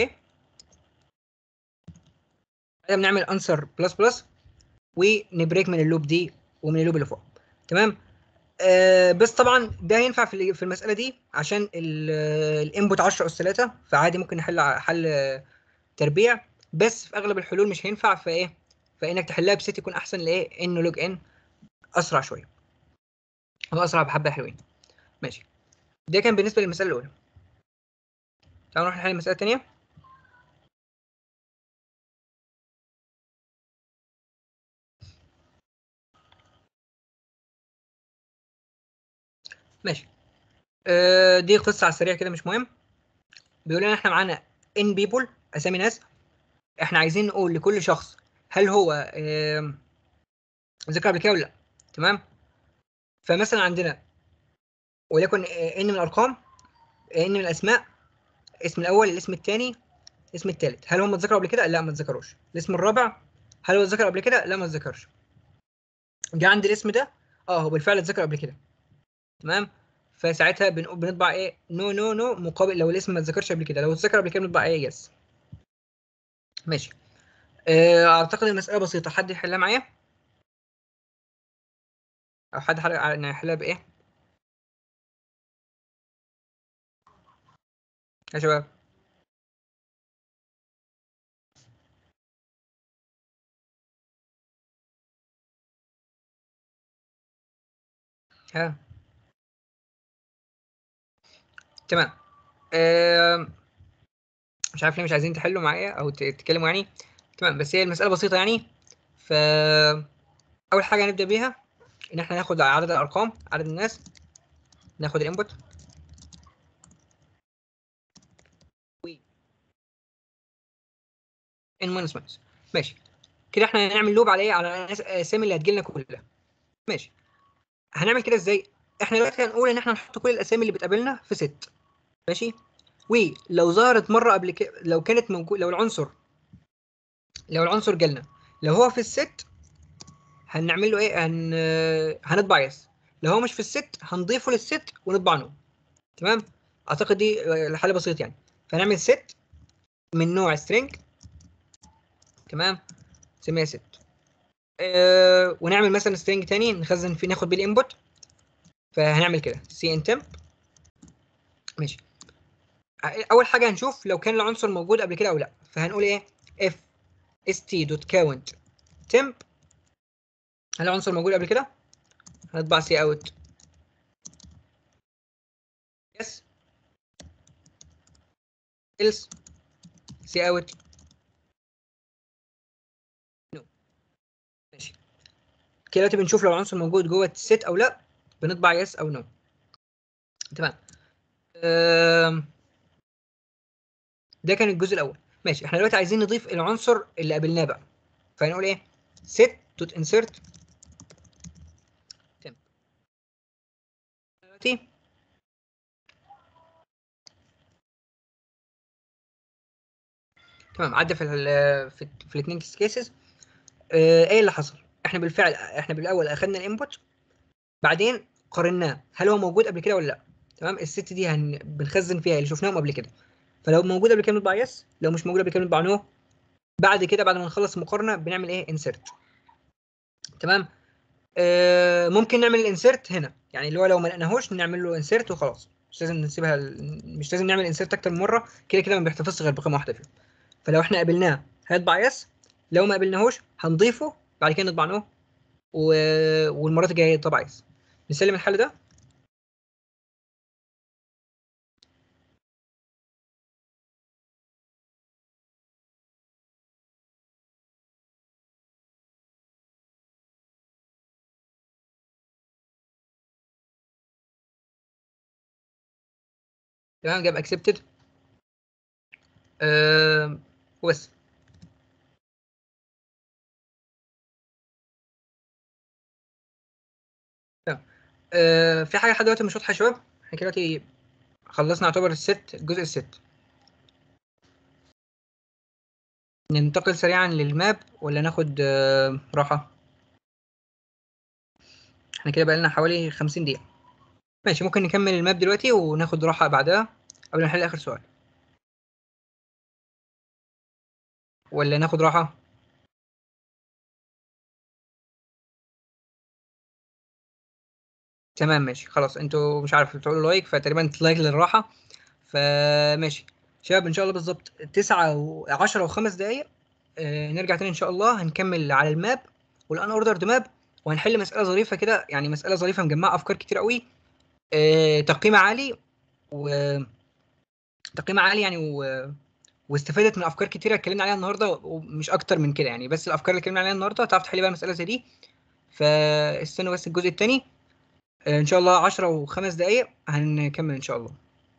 Speaker 1: بعدين بنعمل انسر بلس بلس ونبريك من اللوب دي ومن اللوب اللي فوق تمام آه بس طبعا ده ينفع في في المساله دي عشان الانبوت 10 اس 3 فعادي ممكن نحل ع- حل آه، تربيع بس في اغلب الحلول مش هينفع فايه فانك تحلها بست يكون احسن لايه انه لوج ان اسرع شويه هو اسرع بحبه حلوين ماشي ده كان بالنسبه للمساله الاولى تعالوا نروح نحل المساله الثانيه ماشي آه، دي قصه على السريع كده مش مهم بيقول لنا احنا معانا ان بيبول اسامي ناس احنا عايزين نقول لكل شخص هل هو آم، ذكر قبل كده ولا لا تمام فمثلا عندنا وليكن آه، ان من الارقام ان من الاسماء اسم الاول الاسم الثاني الاسم الثالث هل هم اتذكروا قبل كده لا ما اتذكروش الاسم الرابع هل هو اتذكر قبل كده لا ما اتذكرش جه عند الاسم ده اه هو بالفعل اتذكر قبل كده تمام فساعتها بنقول بنطبع ايه نو نو نو مقابل لو الاسم ما اتذكرش قبل كده لو اتذكر قبل كده بنطبع ايه يس ماشي آه، اعتقد المساله بسيطه حد يحلها معايا او حد حل- يحلها بايه يا شباب ها تمام آم، مش عارف ليه مش عايزين تحلوا معايا او ت- تتكلموا يعني تمام بس هي المسألة بسيطة يعني ف أول حاجة هنبدأ بيها إن إحنا ناخد عدد الأرقام عدد الناس ناخد الإنبوت و ان ماينس ماينس ماشي كده إحنا هنعمل لوب على إيه على الأس- الأسامي اللي هتجيلنا كلها ماشي هنعمل كده إزاي؟ إحنا دلوقتي هنقول إن إحنا نحط كل الأسامي اللي بتقابلنا في ست ماشي ولو ظهرت مرة قبل كده لو كانت موجود لو العنصر لو العنصر جالنا لو هو في الست هنعمل له ايه هن... هنطبع يس لو هو مش في الست هنضيفه للست ونطبع نو تمام اعتقد دي آه، الحل بسيط يعني فنعمل ست من نوع string تمام نسميها ست أه ونعمل مثلا string تاني نخزن فيه ناخد بيه الانبوت فهنعمل كده cn temp ماشي اول حاجه هنشوف لو كان العنصر موجود قبل كده او لا فهنقول ايه if st.count temp هل العنصر موجود قبل كده هنطبع سي اوت يس else سي اوت نو ماشي كده دلوقتي بنشوف لو العنصر موجود جوه الست او لا بنطبع يس او نو تمام أم، ده كان الجزء الاول ماشي احنا دلوقتي عايزين نضيف العنصر اللي قابلناه بقى فهنقول ايه set دوت insert temp دلوقتي تمام عدى في ال في, في الاثنين كيسز آه ايه اللي حصل احنا بالفعل احنا بالاول اخذنا الانبوت بعدين قارناه هل هو موجود قبل كده ولا لا تمام الست دي هن... بنخزن فيها اللي شفناهم قبل كده فلو موجود قبل كده بنطبع يس لو مش موجود قبل كده بنطبع نو بعد كده بعد ما نخلص المقارنه بنعمل ايه انسرت تمام آه ممكن نعمل الانسرت هنا يعني اللي هو لو ما لقيناهوش نعمل له انسرت وخلاص مش لازم نسيبها ال- مش لازم نعمل انسيرت اكتر من مره كده كده ما بيحتفظش غير بقيمه واحده فيهم فلو احنا قابلناه هيطبع يس لو ما قابلناهوش هنضيفه بعد كده نطبع نو و... والمرات الجايه يطبع يس نسلم الحل ده تمام جاب اكسبتد أه... بس تمام. أه... في حاجه لحد دلوقتي مش واضحه يا شباب احنا كده دلوقتي خلصنا يعتبر الست الجزء الست ننتقل سريعا للماب ولا ناخد آه، راحة احنا كده بقالنا حوالي 50 دقيقة ماشي ممكن نكمل الماب دلوقتي وناخد راحة بعدها قبل ما نحل آخر سؤال ولا ناخد راحة تمام ماشي خلاص انتوا مش عارف بتقولوا لايك فتقريبا لايك للراحة فماشي شباب ان شاء الله بالظبط تسعة وعشرة وخمس دقايق آه، نرجع تاني ان شاء الله هنكمل على الماب والان اوردرد ماب وهنحل مسألة ظريفة كده يعني مسألة ظريفة مجمعة افكار كتير قوي آه، تقييم عالي و تقييم عالي يعني و... واستفادت من افكار كتيره اتكلمنا عليها النهارده ومش اكتر من كده يعني بس الافكار اللي اتكلمنا عليها النهارده تعرف تحل بقى مساله زي دي فاستنوا بس الجزء الثاني ان شاء الله 10 وخمس دقائق هنكمل ان شاء الله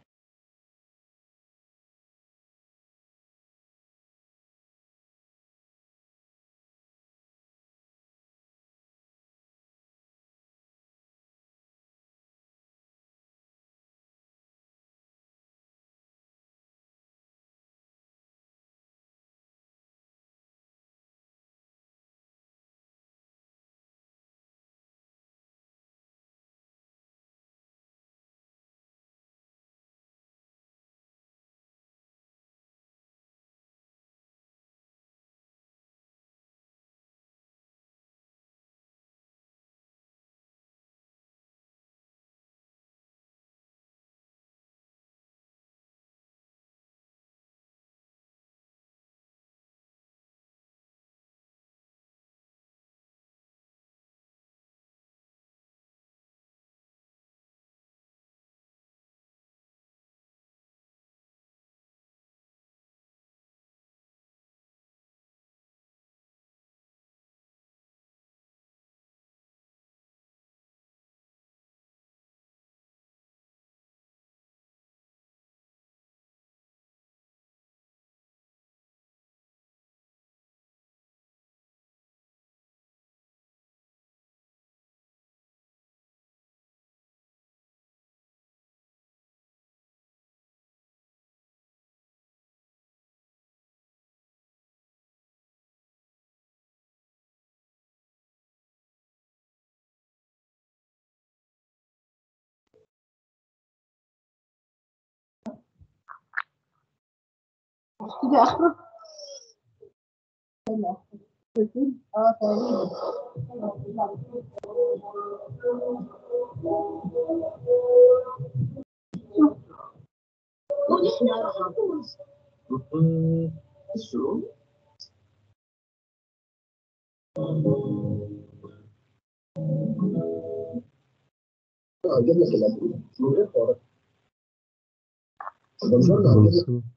Speaker 3: تيجي اخرج اه تقريبا
Speaker 4: اجيب لك الابريد من غير حوارات بنظرنا اجيب لك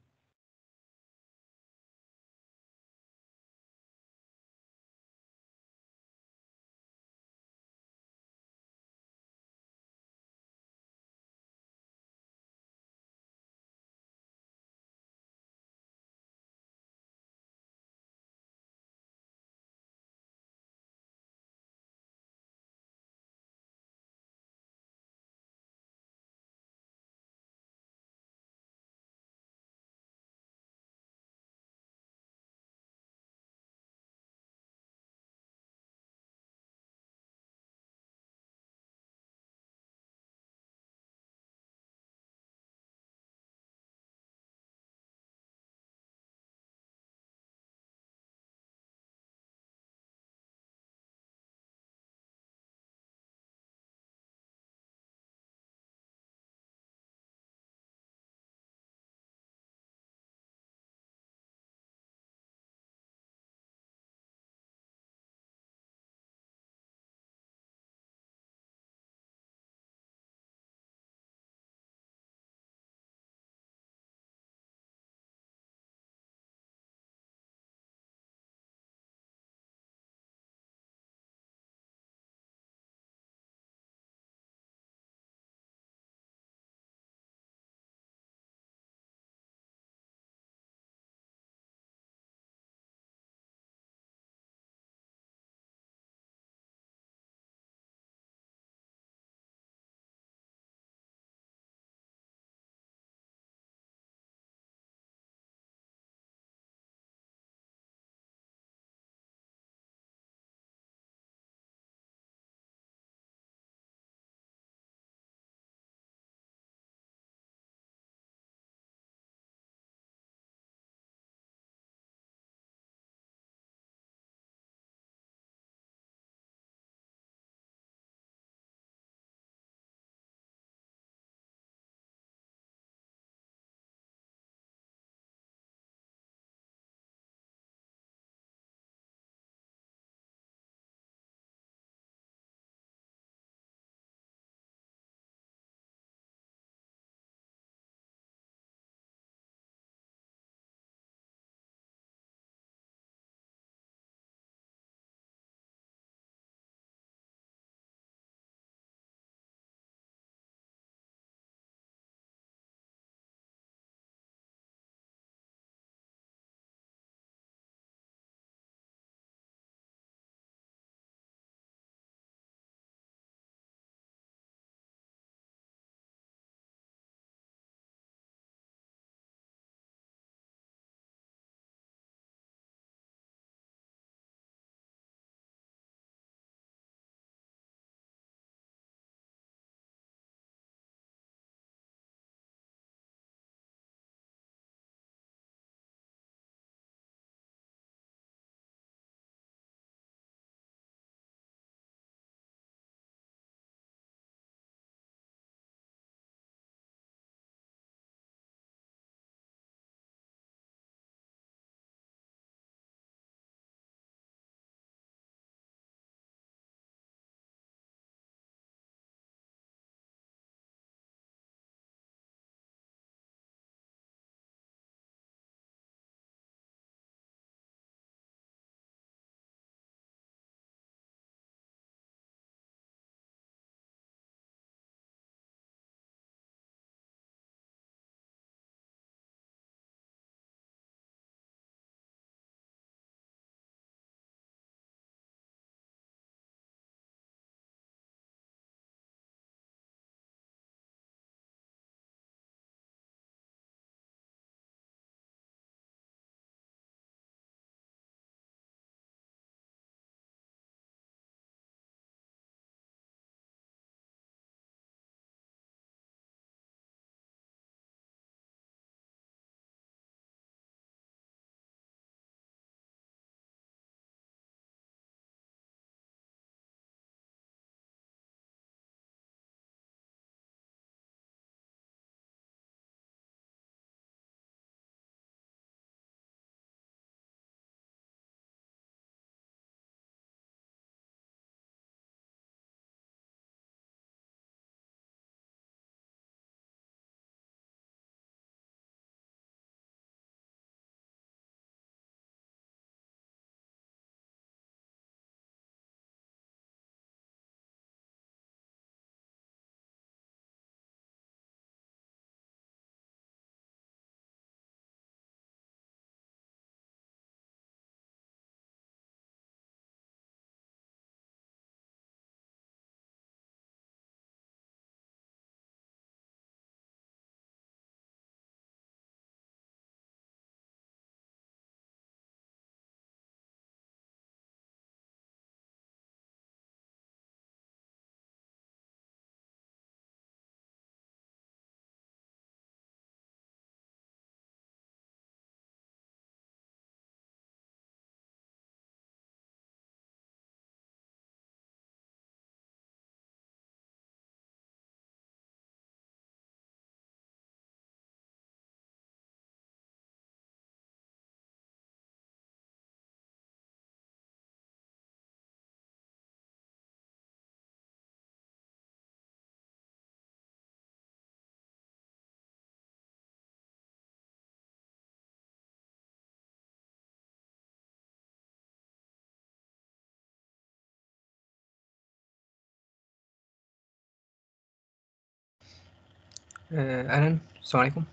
Speaker 1: آه، اهلا السلام عليكم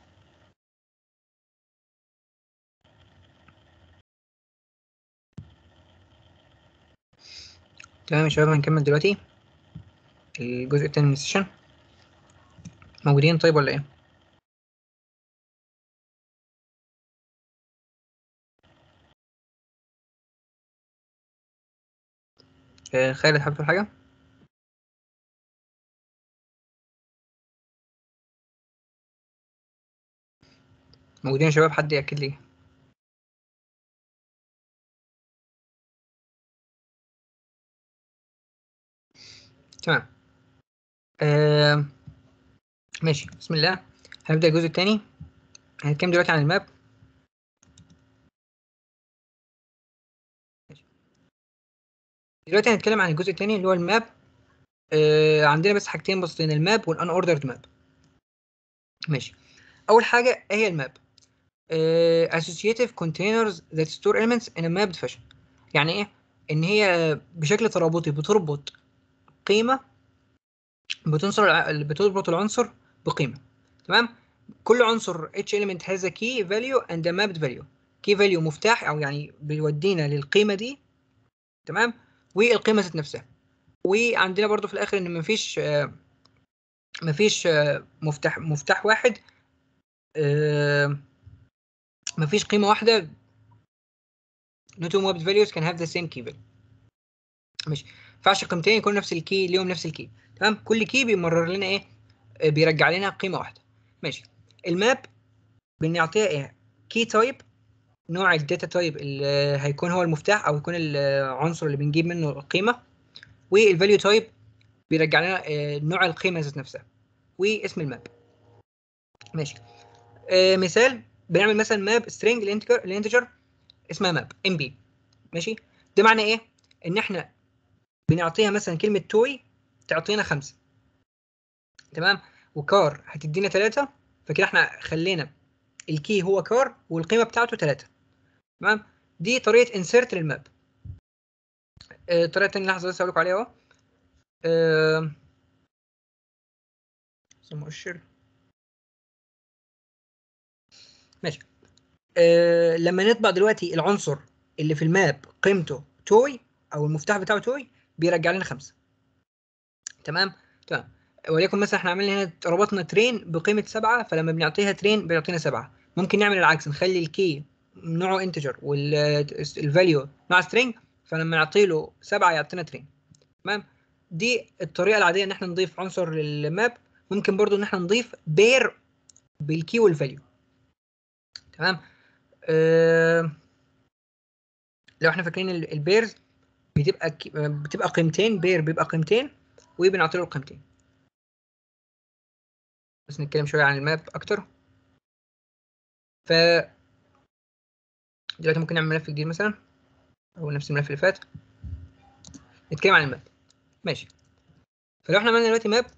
Speaker 1: تمام يا شباب هنكمل دلوقتي الجزء التاني من السيشن موجودين طيب ولا ايه؟ آه، خالد حابب تقول حاجة؟ موجودين يا شباب حد يأكد لي تمام آه ماشي بسم الله هنبدأ الجزء الثاني هنتكلم دلوقتي عن الماب ماشي. دلوقتي هنتكلم عن الجزء الثاني اللي هو الماب آه عندنا بس حاجتين بسيطين الماب والان اوردرد ماب ماشي اول حاجه ايه هي الماب آه associative containers that store elements in a mapped fashion يعني ايه ان هي بشكل ترابطي بتربط قيمه بتنصر الع- بتربط العنصر بقيمه تمام كل عنصر each element has a key value and a mapped value key value مفتاح او يعني بيودينا للقيمه دي تمام والقيمه ذات نفسها وعندنا برضو في الاخر ان مفيش آه، مفيش آه، مفتاح مفتاح واحد آه، مفيش قيمه واحده no two mapped values can have the same key value مش ينفعش قيمتين يكون نفس الكي ليهم نفس الكي تمام كل كي بيمرر لنا ايه آه، بيرجع لنا قيمه واحده ماشي الماب بنعطيها ايه كي تايب نوع الداتا تايب اللي هيكون هو المفتاح او يكون العنصر اللي بنجيب منه القيمه والفاليو تايب بيرجع لنا آه، نوع القيمه ذات نفسها واسم الماب ماشي آه، مثال بنعمل مثلا ماب سترينج الانتجر اسمها ماب ام بي ماشي ده معنى ايه ان احنا بنعطيها مثلا كلمه توي تعطينا خمسة تمام وكار هتدينا ثلاثة فكده احنا خلينا الكي هو كار والقيمه بتاعته ثلاثة تمام دي طريقه انسيرت للماب آه، الطريقه الثانيه لحظه بس اقول لكم عليها اهو آه، اسم مؤشر ماشي آه، لما نطبع دلوقتي العنصر اللي في الماب قيمته توي او المفتاح بتاعه توي بيرجع لنا خمسة تمام تمام وليكن مثلا احنا عملنا هنا ربطنا ترين بقيمة سبعة فلما بنعطيها ترين بيعطينا سبعة ممكن نعمل العكس نخلي الكي نوعه انتجر والفاليو نوع سترينج فلما نعطي له سبعة يعطينا ترين تمام دي الطريقة العادية ان احنا نضيف عنصر للماب ممكن برضو ان احنا نضيف بير بالكي والفاليو تمام أه لو احنا فاكرين ال- البيرز بتبقى ك- بتبقى قيمتين بير بيبقى قيمتين وبنعطي له القيمتين بس نتكلم شويه عن الماب اكتر ف دلوقتي ممكن نعمل ملف جديد مثلا او نفس الملف اللي فات نتكلم عن الماب ماشي فلو احنا عملنا دلوقتي ماب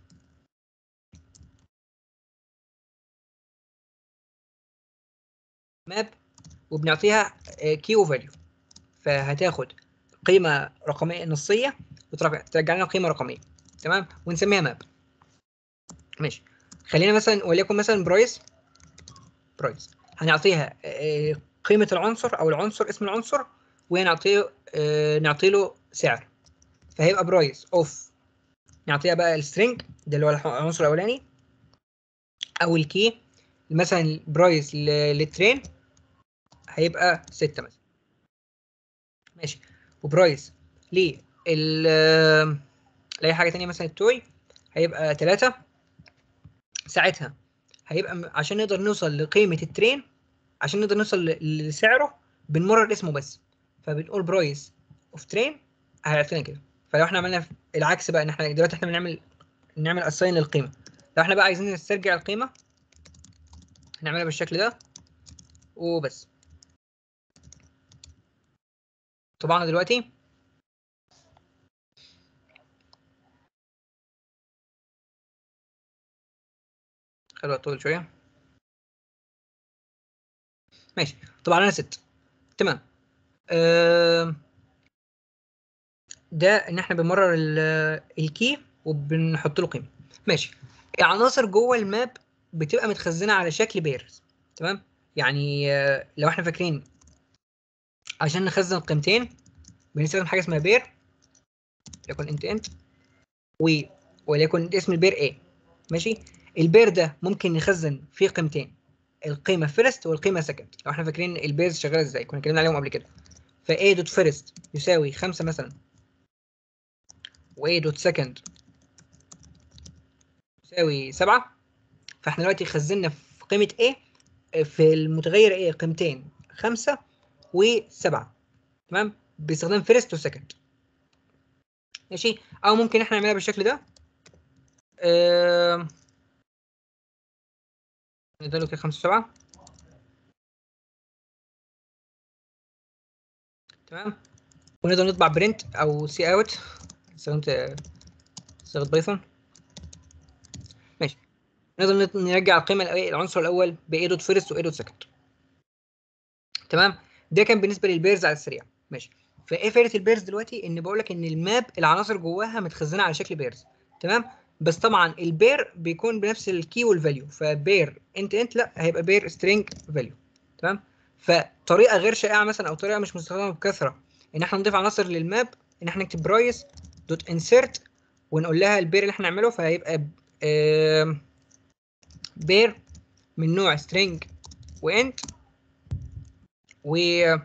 Speaker 1: ماب وبنعطيها كي وفاليو فهتاخد قيمه رقميه نصيه وترجع لنا قيمه رقميه تمام ونسميها ماب ماشي خلينا مثلا وليكن مثلا برايس برايس هنعطيها آه، قيمه العنصر او العنصر اسم العنصر ونعطيه آه، نعطي له سعر فهيبقى برايس اوف نعطيها بقى السترينج ده اللي هو الح- العنصر الاولاني او الكي مثلا برايس للترين هيبقى 6 مثلا ماشي وبرايس ليه ال لاي حاجه تانية مثلا التوي هيبقى 3 ساعتها هيبقى م- عشان نقدر نوصل لقيمه الترين عشان نقدر نوصل ل- لسعره بنمرر اسمه بس فبنقول برايس اوف ترين هيعطينا كده فلو احنا عملنا العكس بقى ان احنا دلوقتي احنا بنعمل نعمل اساين للقيمه لو احنا بقى عايزين نسترجع القيمه هنعملها بالشكل ده وبس طبعا دلوقتي خلوها طول شويه ماشي طبعا انا ست تمام آم، ده ان احنا بنمرر ال- الكي وبنحط له قيمه ماشي العناصر جوه الماب بتبقى متخزنه على شكل بيرز تمام يعني آه، لو احنا فاكرين عشان نخزن قيمتين بنستخدم حاجه اسمها بير يكون انت انت و وليكن اسم البير ايه ماشي البير ده ممكن نخزن فيه قيمتين القيمه فيرست والقيمه سكند لو احنا فاكرين البيرز شغاله ازاي كنا اتكلمنا عليهم قبل كده ف a دوت فيرست يساوي 5 مثلا و a دوت سكند يساوي 7 فاحنا دلوقتي خزنا في قيمه a في المتغير a قيمتين 5 و7 تمام باستخدام فيرست وسكند ماشي او ممكن احنا نعملها بالشكل ده آم، نقدر كده 5 7 تمام ونقدر نطبع برنت او سي اوت استخدمت صيغه بايثون ماشي نقدر نط- نرجع القيمه الأ- العنصر الاول ب a دوت فيرست و a دوت سكند تمام ده كان بالنسبه للبيرز على السريع ماشي فايه فائده البيرز دلوقتي ان بقول لك ان الماب العناصر جواها متخزنه على شكل بيرز تمام بس طبعا البير بيكون بنفس الكي والفاليو فبير انت انت لا هيبقى بير سترينج فاليو تمام فطريقه غير شائعه مثلا او طريقه مش مستخدمه بكثره ان احنا نضيف عناصر للماب ان احنا نكتب برايس دوت انسيرت ونقول لها البير اللي احنا نعمله فهيبقى آم، بير من نوع سترينج وانت و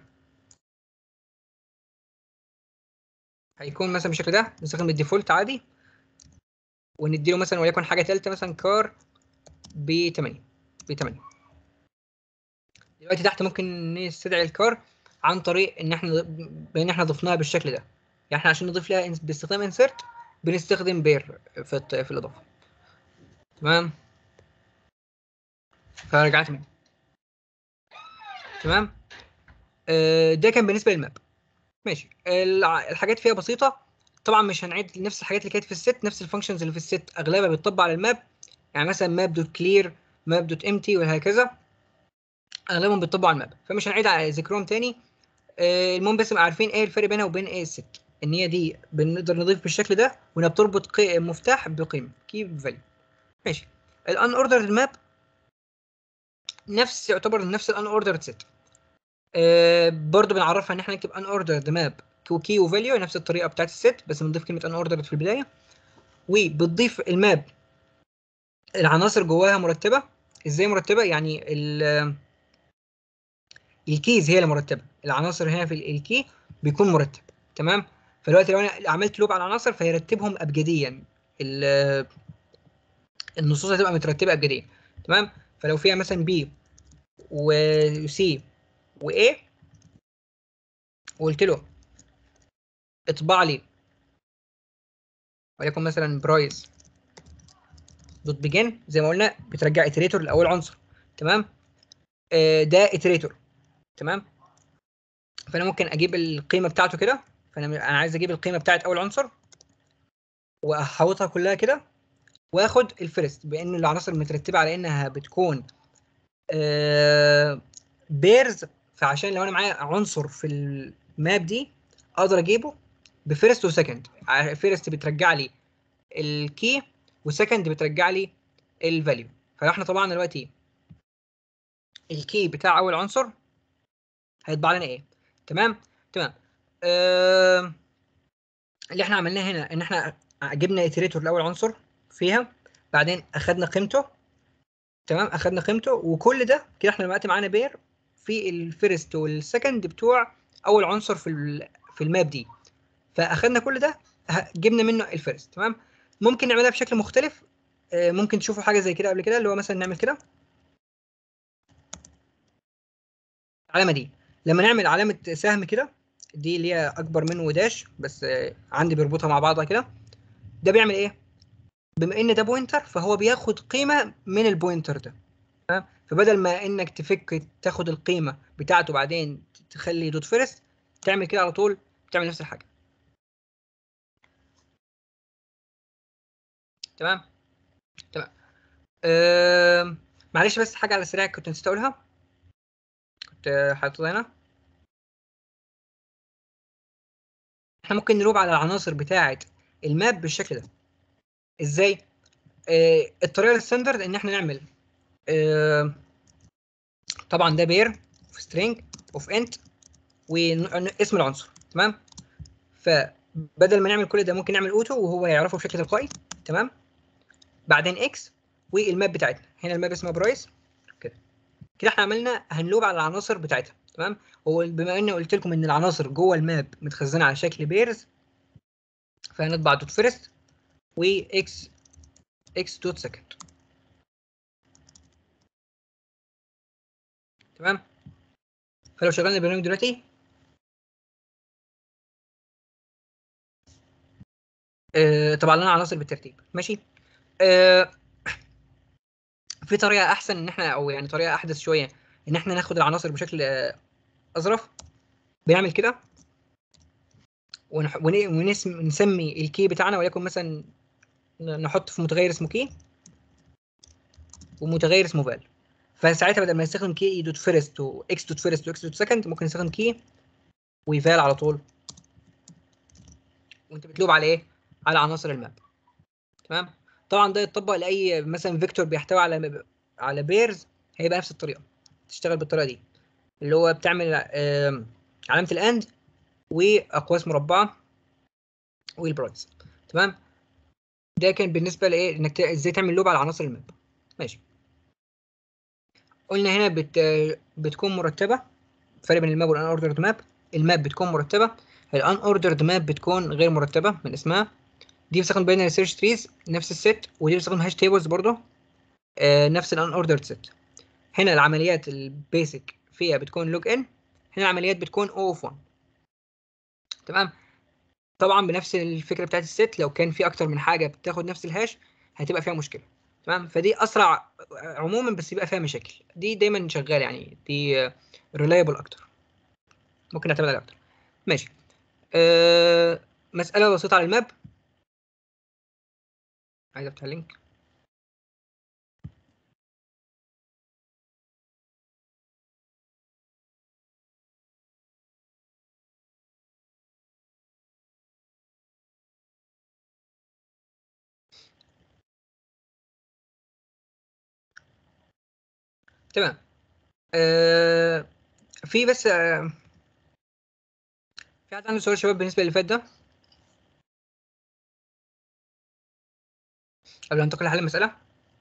Speaker 1: هيكون مثلا بالشكل ده نستخدم الديفولت عادي ونديله مثلا وليكن حاجه ثالثه مثلا كار ب 8 ب 8 دلوقتي تحت ممكن نستدعي الكار عن طريق ان احنا بان احنا ضفناها بالشكل ده يعني احنا عشان نضيف لها إنس- باستخدام انسرت بنستخدم بير في الت- في الاضافه تمام فرجعت مني تمام آه، ده كان بالنسبه للماب ماشي الع- الحاجات فيها بسيطه طبعا مش هنعيد نفس الحاجات اللي كانت في الست نفس الفانكشنز اللي في الست اغلبها بتطبق على الماب يعني مثلا ماب دوت كلير ماب دوت امتي وهكذا اغلبهم بيطبقوا على الماب فمش هنعيد على ذكرهم تاني آه، المهم بس نبقى عارفين ايه الفرق بينها وبين ايه الست ان هي دي بنقدر نضيف بالشكل ده وانها بتربط قي- مفتاح بقيمه كي فاليو ماشي الان اوردرد ماب نفس يعتبر نفس الان اوردرد ست آه برضو بنعرفها ان احنا نكتب ان اوردرد ماب كي وفاليو نفس الطريقه بتاعت الست بس بنضيف كلمه ان اوردرد في البدايه وبتضيف الماب العناصر جواها مرتبه ازاي مرتبه يعني ال- الكيز هي اللي مرتبه العناصر هنا في ال- الكي بيكون مرتب تمام فدلوقتي لو انا عملت لوب على العناصر فيرتبهم ابجديا ال- النصوص هتبقى مترتبه ابجديا تمام فلو فيها مثلا بي وسي وايه وقلت له اطبع لي وليكن مثلا برايس دوت بيجن زي ما قلنا بترجع اتريتور لاول عنصر تمام آه ده اتريتور تمام فانا ممكن اجيب القيمه بتاعته كده فانا انا عايز اجيب القيمه بتاعت اول عنصر واحوطها كلها كده واخد الفيرست بان العناصر مترتبه على انها بتكون آه بيرز فعشان لو انا معايا عنصر في الماب دي اقدر اجيبه بفيرست وسكند فيرست بترجع لي الكي وسكند بترجع لي الفاليو فاحنا طبعا دلوقتي الكي بتاع اول عنصر هيطبع لنا ايه تمام تمام آه اللي احنا عملناه هنا ان احنا جبنا اتريتور لاول عنصر فيها بعدين اخدنا قيمته تمام اخدنا قيمته وكل ده كده احنا دلوقتي معانا بير في الفيرست والسكند بتوع اول عنصر في ال- في الماب دي فاخدنا كل ده ه- جبنا منه الفيرست تمام ممكن نعملها بشكل مختلف آه، ممكن تشوفوا حاجه زي كده قبل كده اللي هو مثلا نعمل كده العلامه دي لما نعمل علامه سهم كده دي اللي هي اكبر من وداش بس آه، عندي بيربطها مع بعضها كده ده بيعمل ايه بما ان ده بوينتر فهو بياخد قيمه من البوينتر ده تمام فبدل ما انك تفك تاخد القيمه بتاعته بعدين تخلي دوت فيرست تعمل كده على طول تعمل نفس الحاجه تمام تمام أه... معلش بس حاجه على السريع كنت نسيت اقولها كنت آه، حاططها هنا احنا ممكن نروب على العناصر بتاعه الماب بالشكل ده ازاي آه، الطريقه الستاندرد ان احنا نعمل آه، طبعا ده بير اوف سترينج اوف انت واسم العنصر تمام فبدل ما نعمل كل ده ممكن نعمل اوتو وهو يعرفه بشكل تلقائي تمام بعدين اكس والماب بتاعتنا هنا الماب اسمها برايس كده كده احنا عملنا هنلوب على العناصر بتاعتها تمام هو بما اني قلت لكم ان العناصر جوه الماب متخزنه على شكل بيرز فهنطبع دوت فيرست واكس اكس دوت سكند تمام فلو شغلنا البرنامج دلوقتي آه طبعا لنا عناصر بالترتيب ماشي آه في طريقه احسن ان احنا او يعني طريقه احدث شويه ان احنا ناخد العناصر بشكل آه اظرف بنعمل كده ونح... ون... ونسم... نسمي الكي بتاعنا وليكن مثلا ن- نحط في متغير اسمه كي ومتغير اسمه فال فساعتها بدل ما نستخدم كي دوت فيرست واكس دوت فيرست واكس دوت سكند ممكن نستخدم كي وفال على طول وانت بتلوب على ايه؟ على عناصر الماب تمام طبعا ده يتطبق لاي مثلا فيكتور بيحتوي على على بيرز هيبقى نفس الطريقه تشتغل بالطريقه دي اللي هو بتعمل آم، علامه الاند واقواس مربعه والبرايس تمام ده كان بالنسبه لايه انك ت- ازاي تعمل لوب على عناصر الماب ماشي قلنا هنا بت... بتكون مرتبه فرق بين الماب والان اوردرد ماب الماب بتكون مرتبه الان اوردرد ماب بتكون غير مرتبه من اسمها دي بتستخدم باينري سيرش تريز نفس الست ودي بتستخدم هاش تيبلز برضه آه نفس الان اوردرد ست هنا العمليات البيسك فيها بتكون لوج ان هنا العمليات بتكون او اوف 1 تمام طبعا بنفس الفكره بتاعت الست لو كان في اكتر من حاجه بتاخد نفس الهاش هتبقى فيها مشكله تمام فدي اسرع عموما بس يبقى فيها مشاكل دي دايما شغاله يعني دي ريلايبل اكتر ممكن نعتمد عليها اكتر ماشي أه مساله بسيطه على الماب عايز افتح اللينك تمام أه في بس أه في حد عنده سؤال يا شباب بالنسبه اللي فات ده قبل ما ننتقل لحل المساله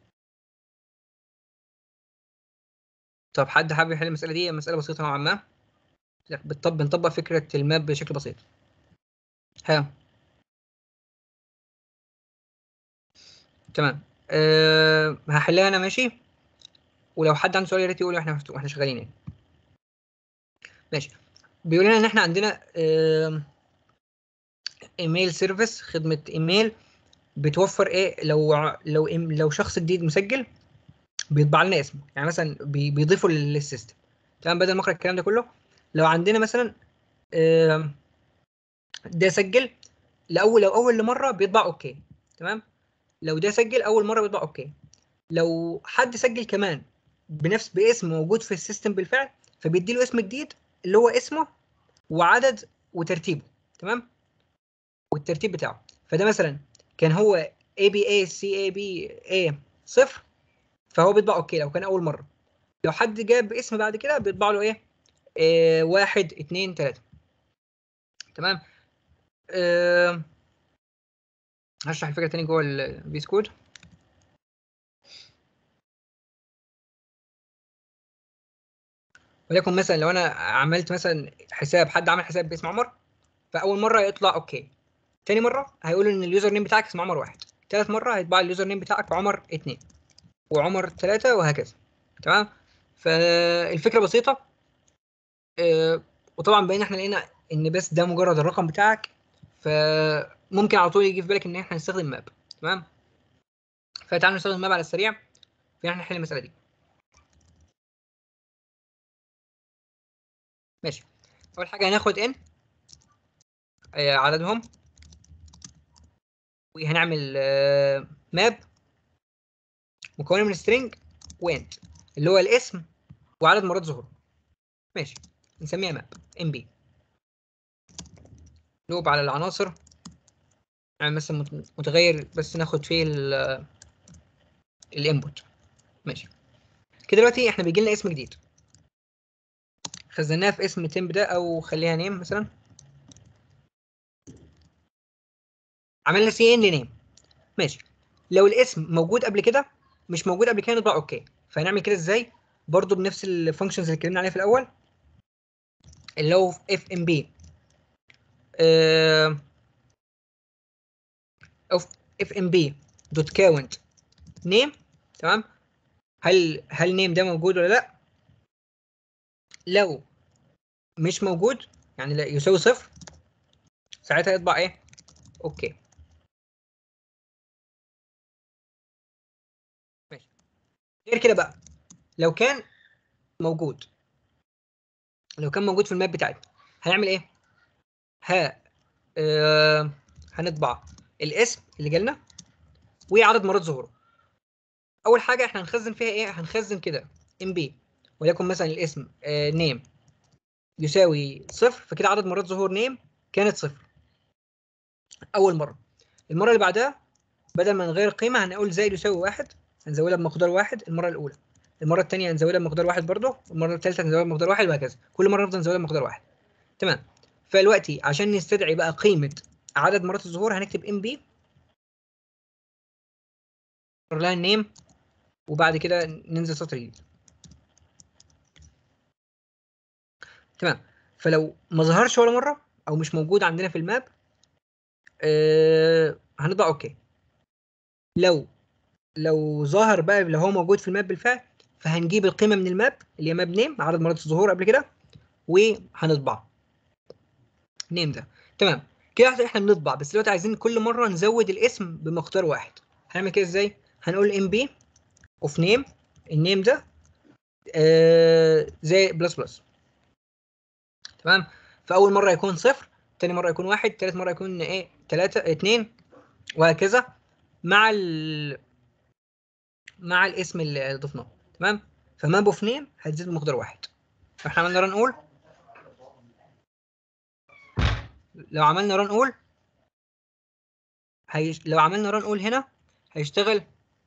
Speaker 1: طب حد حابب يحل المساله دي مساله بسيطه نوعا ما لا، بنطبق بنطبق فكره الماب بشكل بسيط ها تمام أه هحلها انا ماشي ولو حد عنده سؤال يا ريت يقول واحنا مفتوح واحنا شغالين يعني ماشي بيقول لنا ان احنا عندنا آم، ايميل سيرفيس خدمه ايميل بتوفر ايه لو ع- لو إم- لو شخص جديد مسجل بيطبع لنا اسمه يعني مثلا بي- بيضيفه لل- للسيستم تمام بدل ما اقرا الكلام ده كله لو عندنا مثلا آم، ده سجل لاول لو اول مره بيطبع اوكي تمام لو ده سجل اول مره بيطبع اوكي لو حد سجل كمان بنفس باسم موجود في السيستم بالفعل فبيدي له اسم جديد اللي هو اسمه وعدد وترتيبه تمام والترتيب بتاعه فده مثلا كان هو اي بي اي سي اي بي اي صفر فهو بيطبع اوكي لو كان اول مره لو حد جاب اسم بعد كده بيطبع له ايه آه واحد اتنين تلاته تمام آه هشرح الفكره تاني جوه الفيس كود وليكن مثلا لو انا عملت مثلا حساب حد عمل حساب باسم عمر فاول مره يطلع اوكي تاني مره هيقول ان اليوزر نيم بتاعك اسمه عمر واحد تالت مره هيطبع اليوزر نيم بتاعك عمر اتنين وعمر ثلاثة وهكذا تمام فالفكرة بسيطة آه، وطبعا بقينا احنا لقينا ان بس ده مجرد الرقم بتاعك فممكن على طول يجي في بالك ان احنا نستخدم ماب تمام فتعالوا نستخدم ماب على السريع في ان احنا نحل المسألة دي ماشي اول حاجة هناخد ان آه، عددهم وهنعمل آه، ماب مكونه من string وانت اللي هو الاسم وعدد مرات ظهوره ماشي نسميها ماب ام بي لوب على العناصر يعني مثلا مت- متغير بس ناخد فيه ال- الانبوت ماشي كده دلوقتي احنا بيجي لنا اسم جديد خزناه في اسم temp ده او خليها نيم مثلا عملنا سي ان لنيم ماشي لو الاسم موجود قبل كده مش موجود قبل كده نطبع اوكي فهنعمل كده ازاي برضو بنفس الفانكشنز اللي اتكلمنا عليها في الاول اللي هو اف ام بي اف ام بي دوت كاونت نيم تمام هل هل نيم ده موجود ولا لا لو مش موجود يعني لا يساوي صفر ساعتها يطبع ايه اوكي ماشي غير كده بقى لو كان موجود لو كان موجود في الماب بتاعتنا هنعمل ايه ها آه هنطبع الاسم اللي جالنا وعدد مرات ظهوره اول حاجه احنا هنخزن فيها ايه هنخزن كده ام بي وليكن مثلا الاسم نيم يساوي صفر فكده عدد مرات ظهور نيم كانت صفر اول مره المره اللي بعدها بدل ما نغير القيمه هنقول زائد يساوي واحد هنزودها بمقدار واحد المره الاولى المره الثانيه هنزودها بمقدار واحد برضه المره الثالثه هنزودها بمقدار واحد وهكذا كل مره نفضل نزودها بمقدار واحد تمام فدلوقتي عشان نستدعي بقى قيمه عدد مرات الظهور هنكتب ام بي لها النيم وبعد كده ننزل سطر جديد تمام فلو ما ظهرش ولا مره او مش موجود عندنا في الماب آه هنضع اوكي لو لو ظهر بقى لو هو موجود في الماب بالفعل فهنجيب القيمه من الماب اللي هي ماب نيم عدد مرات الظهور قبل كده وهنطبعه نيم ده تمام كده احنا بنطبع بس دلوقتي عايزين كل مره نزود الاسم بمقدار واحد هنعمل كده ازاي هنقول ام بي اوف نيم النيم ده آه زي بلس بلس تمام فاول مره يكون صفر تاني مره يكون واحد تالت مره يكون ايه تلاتة اتنين وهكذا مع ال مع الاسم اللي ضفناه تمام فماب اوف نيم هتزيد بمقدار واحد فاحنا عملنا ران اول لو عملنا ران اول هيش... لو عملنا ران اول هنا هيشتغل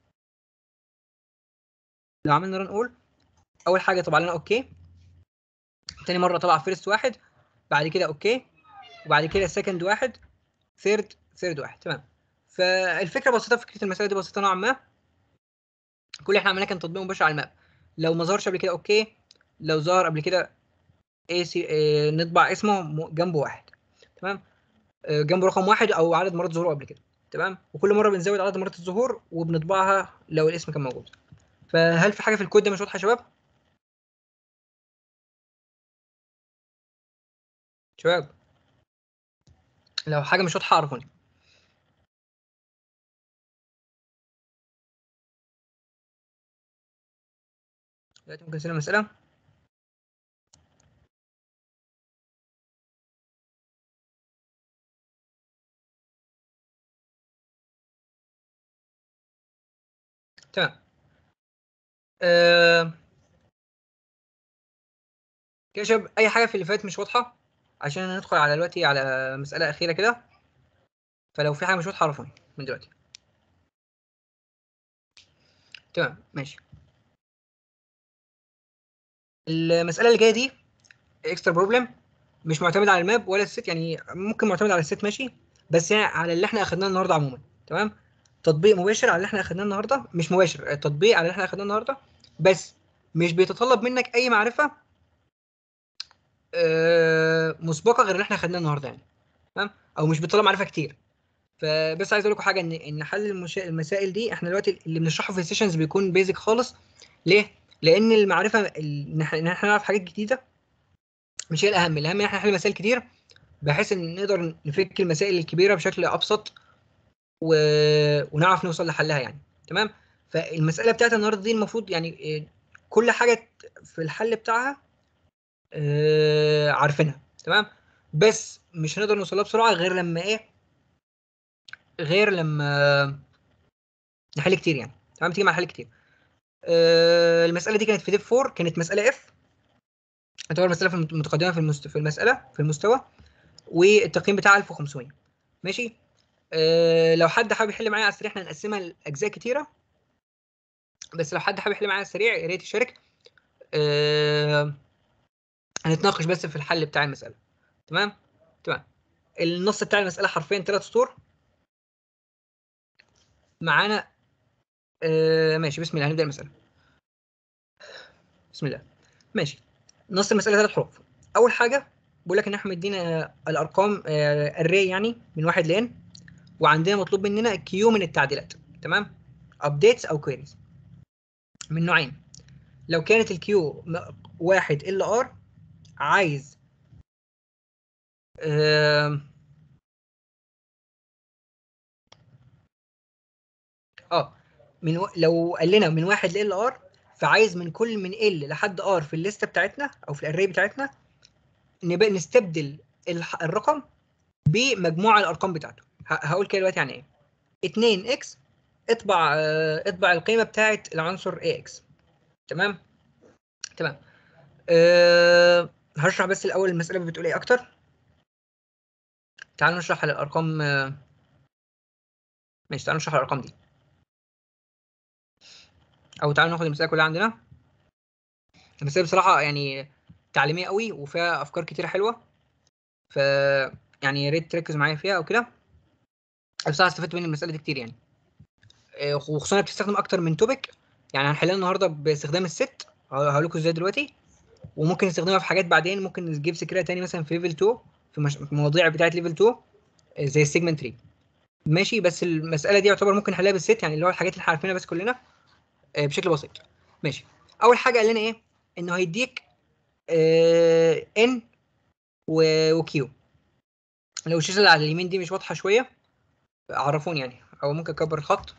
Speaker 1: لو عملنا ران اول اول حاجه طبع لنا اوكي تاني مره طبع فيرست واحد بعد كده اوكي وبعد كده سكند واحد ثيرد ثيرد واحد تمام فالفكره بسيطه فكره المساله دي بسيطه نوعا ما كل اللي احنا عملناه كان تطبيق مباشر على الماب لو ما ظهرش قبل كده اوكي لو ظهر قبل كده اي سي اه نطبع اسمه جنبه واحد تمام اه جنبه رقم واحد او عدد مرات ظهوره قبل كده تمام وكل مره بنزود عدد مرات الظهور وبنطبعها لو الاسم كان موجود فهل في حاجه في الكود ده مش واضحه يا شباب شباب لو حاجه مش واضحه عرفوني دلوقتي ممكن نسأل مسألة تمام أه... كده يا شباب اي حاجه في اللي فات مش واضحه عشان ندخل على دلوقتي على مساله اخيره كده فلو في حاجه مش واضحه عرفوني من دلوقتي تمام ماشي المساله اللي جايه دي اكسترا بروبلم مش معتمد على الماب ولا الست يعني ممكن معتمد على الست ماشي بس يعني على اللي احنا اخدناه النهارده عموما تمام تطبيق مباشر على اللي احنا اخدناه النهارده مش مباشر تطبيق على اللي احنا اخدناه النهارده بس مش بيتطلب منك اي معرفه آه، مسبقه غير اللي احنا خدناه النهارده يعني تمام او مش بيطلب معرفه كتير فبس عايز اقول لكم حاجه ان ان حل المشا... المسائل دي احنا دلوقتي اللي بنشرحه في السيشنز بيكون بيزك خالص ليه لان المعرفه ال- ان احنا إن إحنا نعرف حاجات جديده مش هي الاهم الاهم ان احنا نحل مسائل كتير بحيث ان نقدر نفك المسائل الكبيره بشكل ابسط و... ونعرف نوصل لحلها يعني تمام فالمساله بتاعت النهارده دي المفروض يعني إيه، كل حاجه في الحل بتاعها آه، عارفينها تمام بس مش هنقدر نوصلها بسرعه غير لما ايه غير لما نحل كتير يعني تمام تيجي مع حل كتير آه، المساله دي كانت في ديف 4 كانت مساله اف تعتبر مساله في المت- متقدمه في المست... في المساله في المستوى والتقييم بتاعها 1500 ماشي آه، لو حد حابب يحل معايا على السريع احنا هنقسمها لاجزاء كتيره بس لو حد حابب يحل معايا سريع يا ريت يشارك آه، هنتناقش بس في الحل بتاع المساله تمام تمام النص بتاع المساله حرفيا ثلاث سطور معانا آه، ماشي بسم الله هنبدا المساله بسم الله ماشي نص المساله ثلاث حروف اول حاجه بيقول لك ان احنا مدينا الارقام الري يعني من واحد لين وعندنا مطلوب مننا كيو من التعديلات تمام ابديتس او كويريز من نوعين لو كانت الكيو واحد ال ار عايز آم، اه من و... لو قال لنا من واحد ل ار فعايز من كل من ال لحد ار في الليسته بتاعتنا او في الاري بتاعتنا نبقى نستبدل الح... الرقم بمجموع الارقام بتاعته ه... هقول كده دلوقتي يعني ايه 2 اكس اطبع آه، اطبع القيمه بتاعت العنصر اكس تمام تمام أه... هشرح بس الاول المساله بتقول ايه اكتر تعالوا نشرح الارقام آه، ماشي تعالوا نشرح الارقام دي او تعالوا ناخد المساله كلها عندنا المساله بصراحه يعني تعليميه قوي وفيها افكار كتير حلوه ف يعني يا ريت تركز معايا فيها او كده بصراحه استفدت من المساله دي كتير يعني آه، وخصوصا إنها بتستخدم اكتر من توبيك يعني هنحلها النهارده باستخدام الست هقول لكم ازاي دلوقتي وممكن نستخدمها في حاجات بعدين ممكن نجيب سكرية تاني مثلا في ليفل 2 في مش... في مواضيع بتاعه ليفل 2 آه، زي السيجمنت 3 ماشي بس المساله دي يعتبر ممكن نحلها بالست يعني اللي هو الحاجات اللي احنا عارفينها بس كلنا آه، بشكل بسيط ماشي اول حاجه قال لنا ايه انه هيديك آه ان وكيو لو الشاشه اللي على اليمين دي مش واضحه شويه عرفوني يعني او ممكن اكبر الخط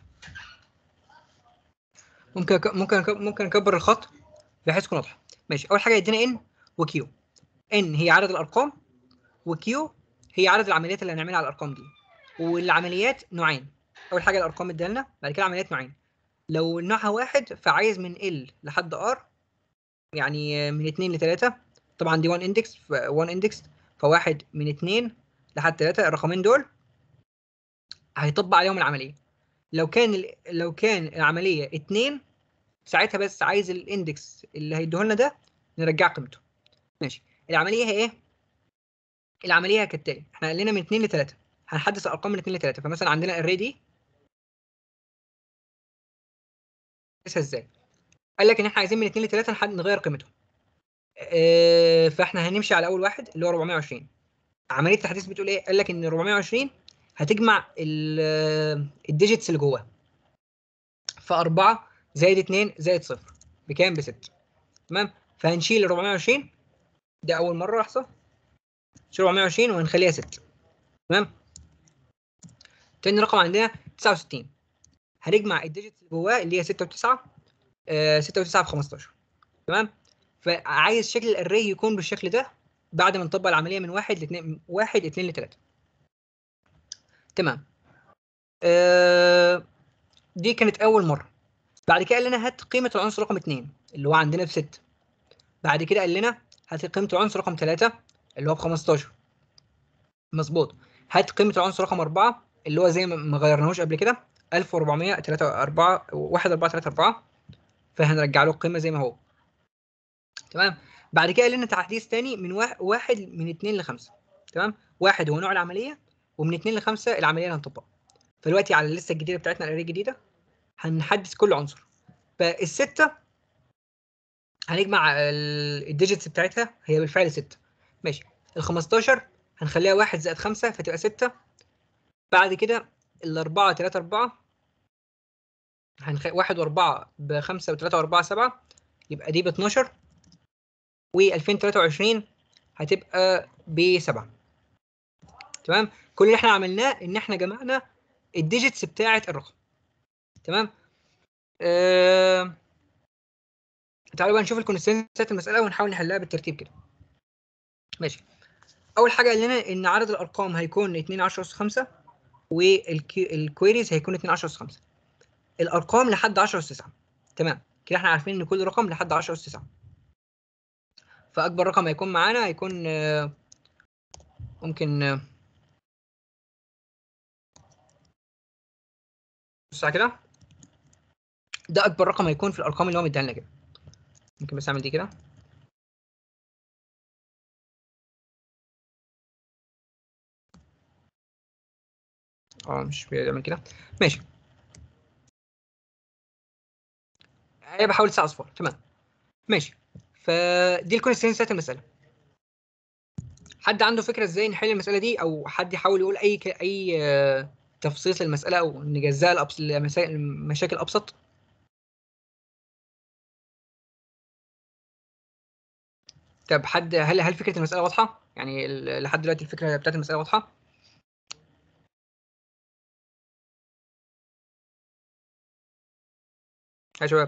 Speaker 1: ممكن أك... ممكن أك... ممكن اكبر الخط بحيث تكون واضحه ماشي اول حاجه يدينا ان وكيو ان هي عدد الارقام وكيو هي عدد العمليات اللي هنعملها على الارقام دي والعمليات نوعين اول حاجه الارقام ادالنا بعد كده عمليات نوعين لو نوعها واحد فعايز من ال لحد ار يعني من 2 ل 3 طبعا دي 1 اندكس 1 اندكس فواحد من 2 لحد 3 الرقمين دول هيطبق عليهم العمليه لو كان ال... لو كان العمليه 2 ساعتها بس عايز الاندكس اللي هيديهولنا ده نرجع قيمته ماشي العمليه هي ايه العمليه كالتالي احنا قال لنا من 2 ل 3 هنحدث الارقام من 2 ل 3 فمثلا عندنا الري دي نحدثها ازاي قال لك ان احنا عايزين من 2 ل 3 نحد نغير قيمته اه فاحنا هنمشي على اول واحد اللي هو 420 عمليه التحديث بتقول ايه قال لك ان 420 هتجمع الديجيتس اللي جواه ف4 زائد 2 زائد 0 بكام ب 6 تمام فهنشيل ال 420 ده اول مره يحصل نشيل 420 وهنخليها 6 تمام تاني رقم عندنا 69 هنجمع الديجيتس اللي جواه اللي هي 6 و9 آه 6 و9 ب 15 تمام فعايز شكل الاري يكون بالشكل ده بعد ما نطبق العمليه من 1 ل 2 1 2 ل 3 تمام آه دي كانت اول مره بعد كده قال لنا هات قيمه العنصر رقم 2 اللي هو عندنا ب 6 بعد كده قال لنا هات قيمه العنصر رقم 3 اللي هو ب 15 مظبوط هات قيمه العنصر رقم 4 اللي هو زي ما ما غيرناهوش قبل كده 1434 1434 فهنرجع له القيمه زي ما هو تمام بعد كده قال لنا تحديث تاني من واحد, واحد من 2 ل 5 تمام واحد هو نوع العمليه ومن 2 ل 5 العمليه اللي هنطبقها فدلوقتي على الليسته الجديده بتاعتنا الاري الجديده هنحدث كل عنصر فالسته هنجمع الديجيتس بتاعتها هي بالفعل 6 ماشي ال 15 هنخليها 1 زائد 5 فتبقى 6 بعد كده الأربعة تلاتة أربعة هنخ... واحد وأربعة بخمسة وتلاتة وأربعة سبعة يبقى دي باتناشر وألفين تلاتة وعشرين هتبقى بسبعة تمام كل اللي احنا عملناه إن احنا جمعنا الديجيتس بتاعة الرقم تمام آه... تعالوا بقى نشوف الكونستنسات المسألة ونحاول نحلها بالترتيب كده ماشي أول حاجة قال لنا إن عدد الأرقام هيكون 2 10 أس 5 والكويريز هيكون 2 10 اس 5 الارقام لحد 10 اس 9 تمام كده احنا عارفين ان كل رقم لحد 10 اس 9 فاكبر رقم هيكون معانا هيكون آه، ممكن آه، بص على كده ده اكبر رقم هيكون في الارقام اللي هو مديها لنا كده ممكن بس اعمل دي كده اه مش بيعمل كده ماشي انا بحاول تسع اصفار تمام ماشي فدي الكونستنس بتاعت المساله حد عنده فكره ازاي نحل المساله دي او حد يحاول يقول اي ك... اي آه، تفصيص للمساله او نجزاها لأبس... لمسا- لمشاكل ابسط طب حد هل هل فكره المساله واضحه يعني ال- لحد دلوقتي الفكره بتاعت المساله واضحه يا شباب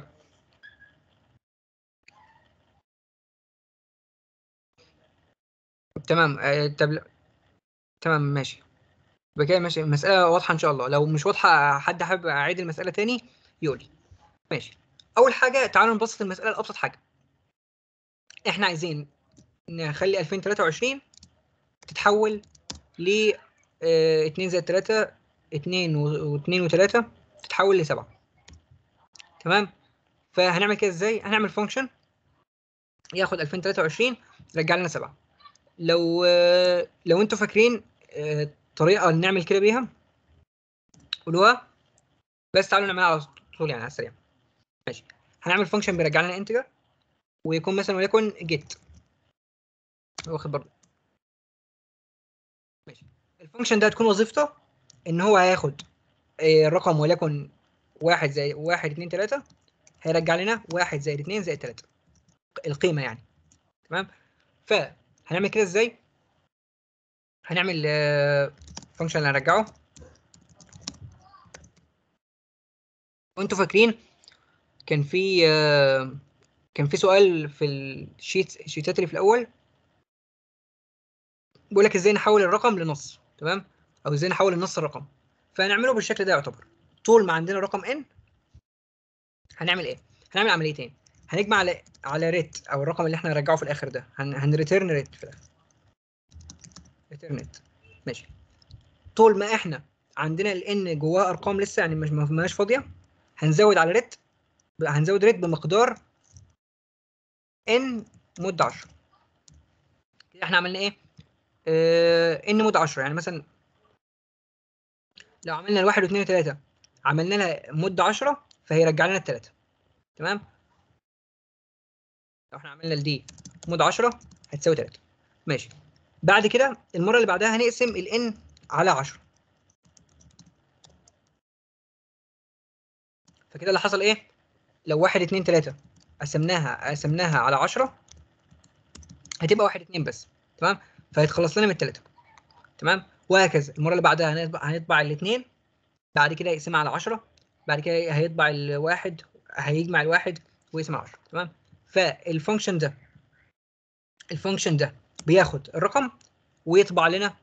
Speaker 1: تمام آه، طب لا- تمام ماشي يبقى كده ماشي المسألة واضحة إن شاء الله لو مش واضحة حد حابب أعيد المسألة تاني يقول لي ماشي أول حاجة تعالوا نبسط المسألة لأبسط حاجة إحنا عايزين نخلي 2023 تتحول ل 2 زائد 3 2 و2 و3 تتحول ل 7 تمام فهنعمل كده ازاي هنعمل فانكشن ياخد 2023 يرجع لنا 7 لو آه، لو انتوا فاكرين آه، طريقه نعمل كده بيها قولوها بس تعالوا نعملها على طول يعني على السريع ماشي هنعمل فانكشن بيرجع لنا انتجر ويكون مثلا وليكن جيت واخد برضه ماشي الفانكشن ده هتكون وظيفته ان هو هياخد آه، الرقم وليكن واحد زائد واحد اتنين تلاتة هيرجع لنا واحد زائد اتنين زائد تلاتة القيمة يعني تمام فهنعمل كده ازاي هنعمل فانكشن اللي هنرجعه وانتوا فاكرين كان في آه، كان في سؤال في الشيت الشيتات اللي في الاول بيقول لك ازاي نحول الرقم لنص تمام او ازاي نحول النص لرقم فهنعمله بالشكل ده يعتبر طول ما عندنا رقم n هنعمل ايه هنعمل عمليتين هنجمع على على ريت او الرقم اللي احنا هنرجعه في الاخر ده هن هنريتيرن ريت في الاخر ريتيرن ماشي طول ما احنا عندنا الان جواه ارقام لسه يعني مش ما فيهاش فاضيه هنزود على ريت هنزود ريت بمقدار ان مود 10 كده احنا عملنا ايه آه ان مود 10 يعني مثلا لو عملنا الواحد واثنين وثلاثة عملنا لها مدة 10 فهيرجع لنا الثلاثة تمام لو احنا عملنا الدي مدة 10 هتساوي 3 ماشي بعد كده المرة اللي بعدها هنقسم الان على 10 فكده اللي حصل ايه لو واحد اتنين تلاتة قسمناها قسمناها على 10 هتبقى واحد اتنين بس تمام فهيتخلص لنا من التلاتة تمام وهكذا المرة اللي بعدها هنطبع هنطبع الاثنين بعد كده يقسمها على 10 بعد كده هيطبع الواحد هيجمع الواحد ويقسم على 10 تمام فالفانكشن ده الفانكشن ده بياخد الرقم ويطبع لنا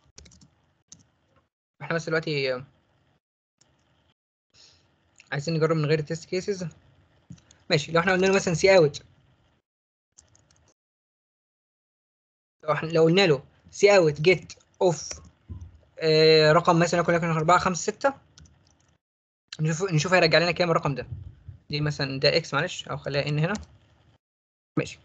Speaker 1: احنا بس دلوقتي آه، عايزين نجرب من غير التست كيسز ماشي لو احنا قلنا له مثلا سي اوت لو احنا لو قلنا له سي اوت جيت اوف رقم مثلا يكون يكون 4 5 6 نشوف نشوف هيرجع لنا كام الرقم ده دي مثلا ده اكس معلش او خليها ان هنا ماشي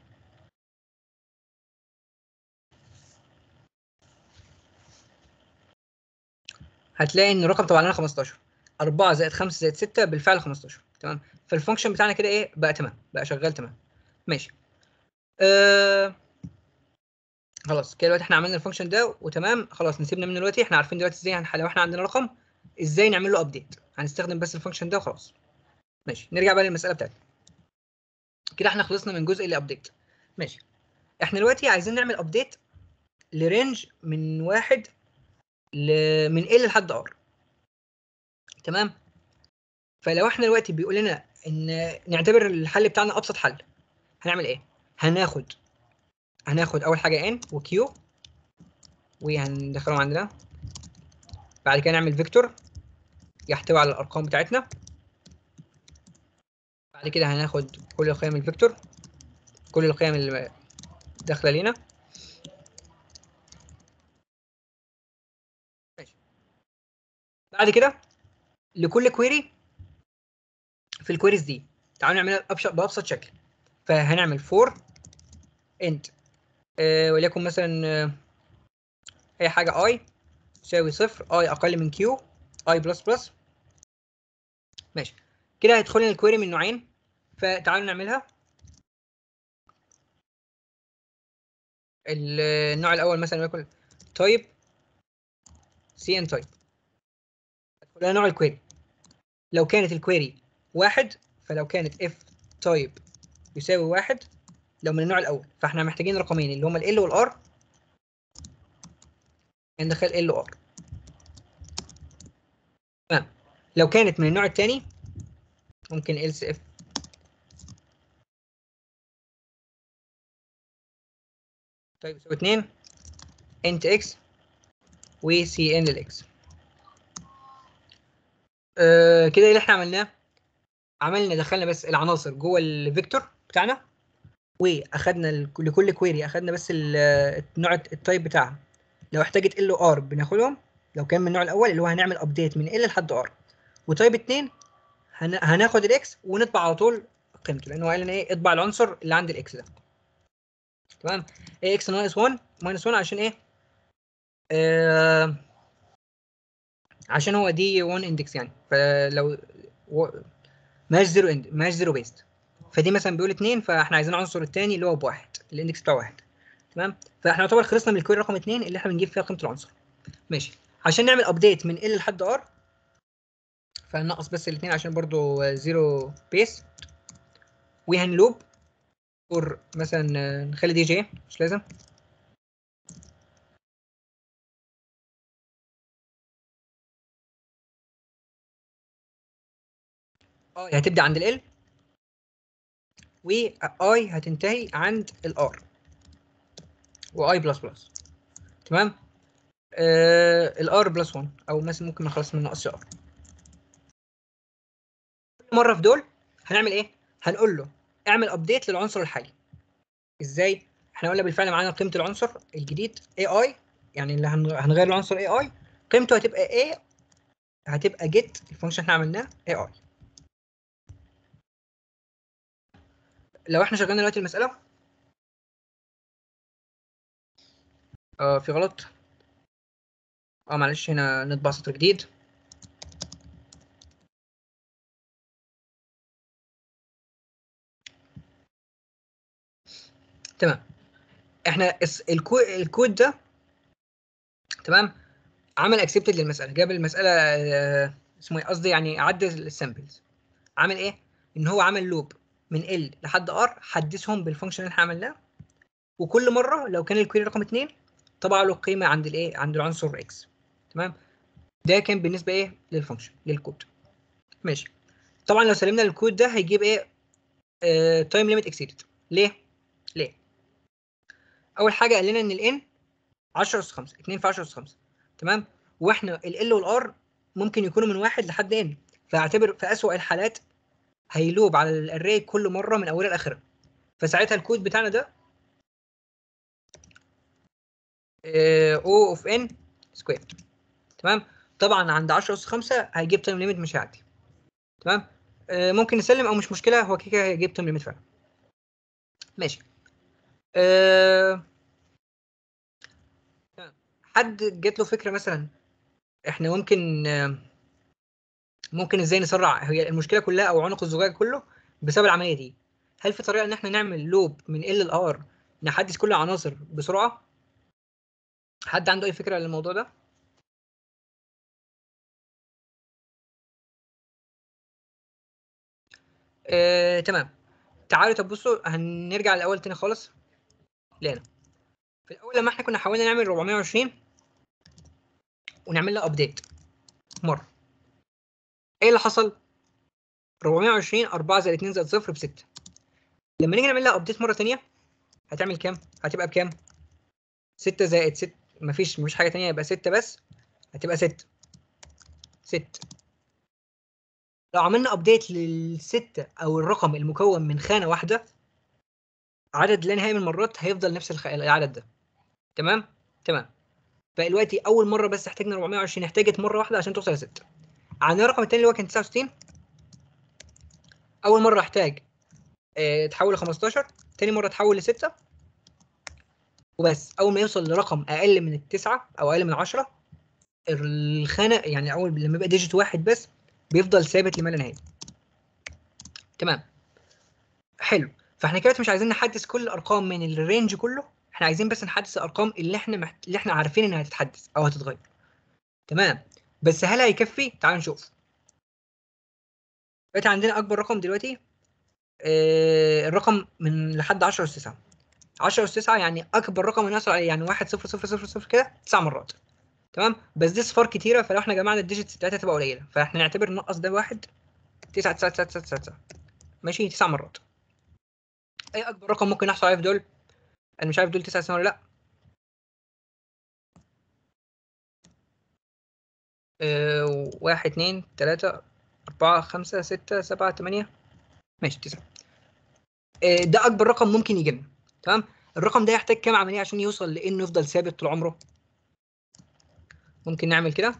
Speaker 1: هتلاقي ان الرقم طبعا لنا 15 4 زائد 5 زائد 6 بالفعل 15 تمام فالفانكشن بتاعنا كده ايه بقى تمام بقى شغال تمام ماشي آه... خلاص كده دلوقتي احنا عملنا الفانكشن ده وتمام خلاص نسيبنا منه دلوقتي احنا عارفين دلوقتي ازاي هنحل لو احنا عندنا رقم ازاي نعمل له ابديت هنستخدم بس الفانكشن ده وخلاص ماشي نرجع بقى للمساله بتاعتنا كده احنا خلصنا من جزء الابديت ماشي احنا دلوقتي عايزين نعمل ابديت لرينج من واحد ل... من ال لحد ار تمام فلو احنا دلوقتي بيقول لنا ان نعتبر الحل بتاعنا ابسط حل هنعمل ايه هناخد هناخد اول حاجه ان وكيو وهندخلهم عندنا بعد كده نعمل فيكتور يحتوي على الارقام بتاعتنا بعد كده هناخد كل القيم الفيكتور كل القيم اللي داخله لينا ماشي بعد كده لكل كويري في الكويريز دي تعالوا نعملها بأبسط بأبسط شكل فهنعمل فور انت آه وليكن مثلا آه اي حاجه اي تساوي صفر اي اقل من كيو اي بلس بلس ماشي كده هيدخل لنا الكويري من نوعين فتعالوا نعملها ال- النوع الاول مثلا وليكن تايب سي ان تايب هيدخل لنا نوع الكويري لو كانت الكويري واحد فلو كانت اف تايب يساوي واحد لو من النوع الاول فاحنا محتاجين رقمين اللي هما ال والار ندخل ال وار تمام لو كانت من النوع الثاني ممكن else if طيب يساوي 2 int x و cn للاكس آه كده اللي احنا عملناه عملنا دخلنا بس العناصر جوه الفيكتور بتاعنا واخدنا ال- لكل كويري اخدنا بس ال- النوع التايب بتاعها لو احتاجت ال ار بناخدهم لو كان من النوع الاول اللي هو هنعمل ابديت من ال لحد ار وتايب 2 هن... هناخد الاكس ونطبع على طول قيمته لانه قال لنا ايه اطبع العنصر اللي عند الاكس ده تمام ايه اكس ناقص 1 ماينس 1 عشان ايه آه... عشان هو دي 1 اندكس يعني فلو و... ماش زيرو اند ماش زيرو بيست فدي مثلا بيقول 2 فاحنا عايزين العنصر الثاني اللي هو بواحد الاندكس بتاعه واحد تمام فاحنا يعتبر خلصنا من الكويري رقم 2 اللي احنا بنجيب فيها قيمه العنصر ماشي عشان نعمل ابديت من ال لحد ار فهننقص بس الاثنين عشان برضو زيرو بيس وهنلوب اور مثلا نخلي دي جي مش لازم اي هتبدا عند ال واي هتنتهي عند الار واي بلس بلس تمام الار بلس 1 او مثلا ممكن نخلص من ناقص ار كل مره في دول هنعمل ايه هنقول له اعمل ابديت للعنصر الحالي ازاي احنا قلنا بالفعل معانا قيمه العنصر الجديد اي اي يعني اللي هن- هنغير العنصر اي اي قيمته هتبقى ايه هتبقى جيت الفانكشن احنا عملناه اي اي لو احنا شغلنا دلوقتي المساله اه في غلط اه معلش هنا نطبع سطر جديد تمام احنا الس- الكو... الكود ده تمام عمل اكسبتد للمساله جاب المساله آه، اسمه ايه قصدي يعني عدل السامبلز عمل ايه ان هو عمل لوب من ال لحد ار حدثهم بالفانكشن اللي احنا عملناه وكل مره لو كان الكويري رقم 2 طبع له قيمه عند الايه عند العنصر اكس تمام ده كان بالنسبه ايه للفانكشن للكود ماشي طبعا لو سلمنا الكود ده هيجيب ايه تايم ليميت اكسيدد ليه ليه اول حاجه قال لنا ان الان 10 اس 5 2 في 10 اس 5 تمام واحنا ال والار ممكن يكونوا من واحد لحد ان فاعتبر في اسوأ الحالات هيلوب على الاري كل مره من اولها لاخرها فساعتها الكود بتاعنا ده او اوف ان سكوير تمام طبعا عند 10 اس 5 هيجيب تايم ليميت مش هيعدي تمام آه، ممكن نسلم او مش مشكله هو كده كده هيجيب تايم ليميت فعلا ماشي أه... تمام. حد جات له فكره مثلا احنا ممكن آه، ممكن ازاي نسرع هي المشكله كلها او عنق الزجاجه كله بسبب العمليه دي هل في طريقه ان احنا نعمل لوب من ال لار نحدث كل العناصر بسرعه حد عنده اي فكره للموضوع ده آه، تمام تعالوا طب بصوا هنرجع الاول تاني خالص لهنا في الاول لما احنا كنا حاولنا نعمل 420 ونعمل لها ابديت مره ايه اللي حصل 420 4 زائد 2 زائد 0 ب 6 لما نيجي نعمل لها ابديت مره ثانيه هتعمل كام هتبقى بكام 6 زائد 6 مفيش مفيش حاجه ثانيه يبقى 6 بس هتبقى 6 6 لو عملنا ابديت للستة او الرقم المكون من خانه واحده عدد لا نهائي من المرات هيفضل نفس الخ... العدد ده تمام تمام فدلوقتي اول مره بس احتاجنا 420 احتاجت مره واحده عشان توصل ل 6 عندنا الرقم الثاني اللي هو كان 69 اول مره احتاج آه، تحول ل 15 تاني مره تحول ل 6 وبس اول ما يوصل لرقم اقل من التسعه او اقل من 10 الخانه يعني اول لما يبقى ديجيت واحد بس بيفضل ثابت لما لا نهايه تمام حلو فاحنا كده مش عايزين نحدث كل الارقام من الرينج كله احنا عايزين بس نحدث الارقام اللي احنا محت... اللي احنا عارفين انها هتتحدث او هتتغير تمام بس هل هيكفي تعال نشوف دلوقتي عندنا اكبر رقم دلوقتي آه الرقم من لحد 10 اس 9 10 اس 9 يعني اكبر رقم يحصل عليه يعني 1 0 0 0 0 كده تسع مرات تمام بس دي صفار كتيره فلو احنا جمعنا الديجيتس بتاعتها تبقى قليله فاحنا نعتبر نقص ده واحد 9 9 9 9 9 ماشي تسع مرات اي اكبر رقم ممكن نحصل عليه في دول انا مش عارف دول تسع سنين ولا لا أه واحد اتنين تلاتة أربعة خمسة ستة سبعة تمانية ماشي تسعة أه ده أكبر رقم ممكن يجي لنا تمام الرقم ده يحتاج كام عملية عشان يوصل لإنه يفضل ثابت طول عمره ممكن نعمل كده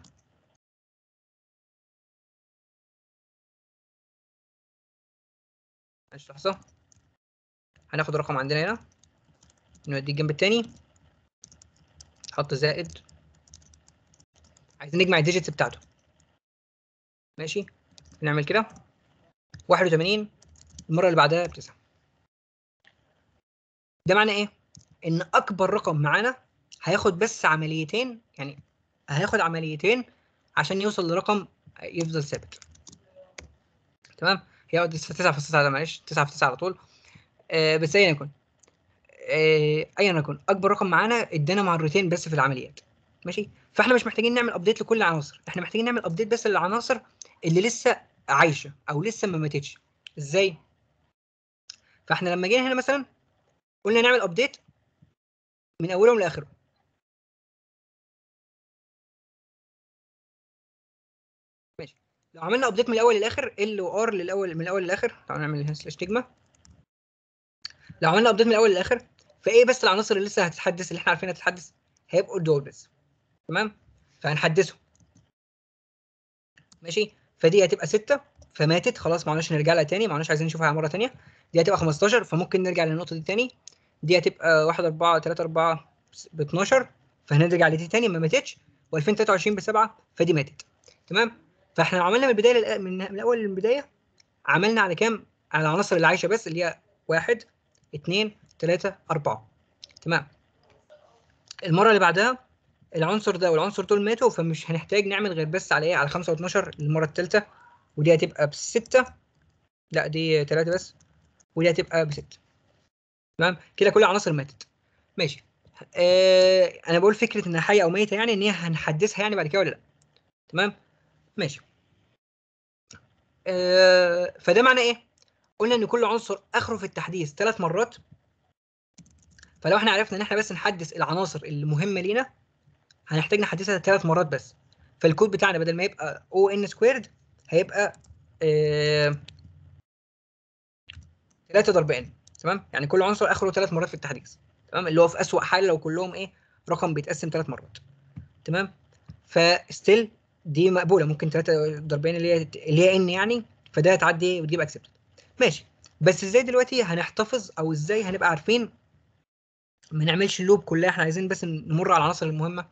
Speaker 1: ماشي لحظة هناخد رقم عندنا هنا نوديه الجنب التاني نحط زائد عايزين نجمع الديجيتس بتاعته ماشي نعمل كده 81 المرة اللي بعدها بتسعة ده معناه ايه؟ ان اكبر رقم معانا هياخد بس عمليتين يعني هياخد عمليتين عشان يوصل لرقم يفضل ثابت تمام هي 9 في 9 معلش 9 في 9 على طول آه بس ايا يكن آه ايا يكن اكبر رقم معانا ادانا مرتين بس في العمليات ماشي فاحنا مش محتاجين نعمل ابديت لكل العناصر احنا محتاجين نعمل ابديت بس للعناصر اللي لسه عايشه او لسه ما ماتتش ازاي فاحنا لما جينا هنا مثلا قلنا نعمل ابديت من اولهم لاخرهم ماشي لو عملنا ابديت من الاول للاخر ال وار للاول من الاول للاخر تعالوا نعمل هنا سلاش تجمع لو عملنا ابديت من الاول للاخر فايه بس العناصر اللي لسه هتتحدث اللي احنا عارفينها هتتحدث هيبقوا دول بس تمام فهنحدثهم ماشي فدي هتبقى 6 فماتت خلاص ما عدناش نرجع لها تاني ما عدناش عايزين نشوفها مره تانيه دي هتبقى 15 فممكن نرجع للنقطه دي تاني دي هتبقى 1 4 3 4 ب 12 فهنرجع لدي تاني ما ماتتش و2023 ب 7 فدي ماتت تمام فاحنا لو عملنا من البدايه للأ... من من الاول للبدايه عملنا على كام على العناصر اللي عايشه بس اللي هي 1 2 3 4 تمام المره اللي بعدها العنصر ده والعنصر دول ماتوا فمش هنحتاج نعمل غير بس على ايه على 5 و12 المره الثالثه ودي هتبقى بستة لا دي 3 بس ودي هتبقى بستة تمام كده كل العناصر ماتت ماشي آه انا بقول فكره انها حيه او ميته يعني ان هي هنحدثها يعني بعد كده ولا لا تمام ماشي آه فده معناه ايه قلنا ان كل عنصر اخره في التحديث ثلاث مرات فلو احنا عرفنا ان احنا بس نحدث العناصر المهمه لينا هنحتاج نحدثها ثلاث مرات بس فالكود بتاعنا بدل ما يبقى او ان سكويرد هيبقى آه 3 ضرب ان تمام يعني كل عنصر اخره ثلاث مرات في التحديث تمام اللي هو في اسوأ حال لو كلهم ايه رقم بيتقسم ثلاث مرات تمام فستيل دي مقبوله ممكن 3 ضرب ان اللي هي اللي هي ان يعني فده هتعدي وتجيب اكسبت ماشي بس ازاي دلوقتي هنحتفظ او ازاي هنبقى عارفين ما نعملش اللوب كلها احنا عايزين بس نمر على العناصر المهمه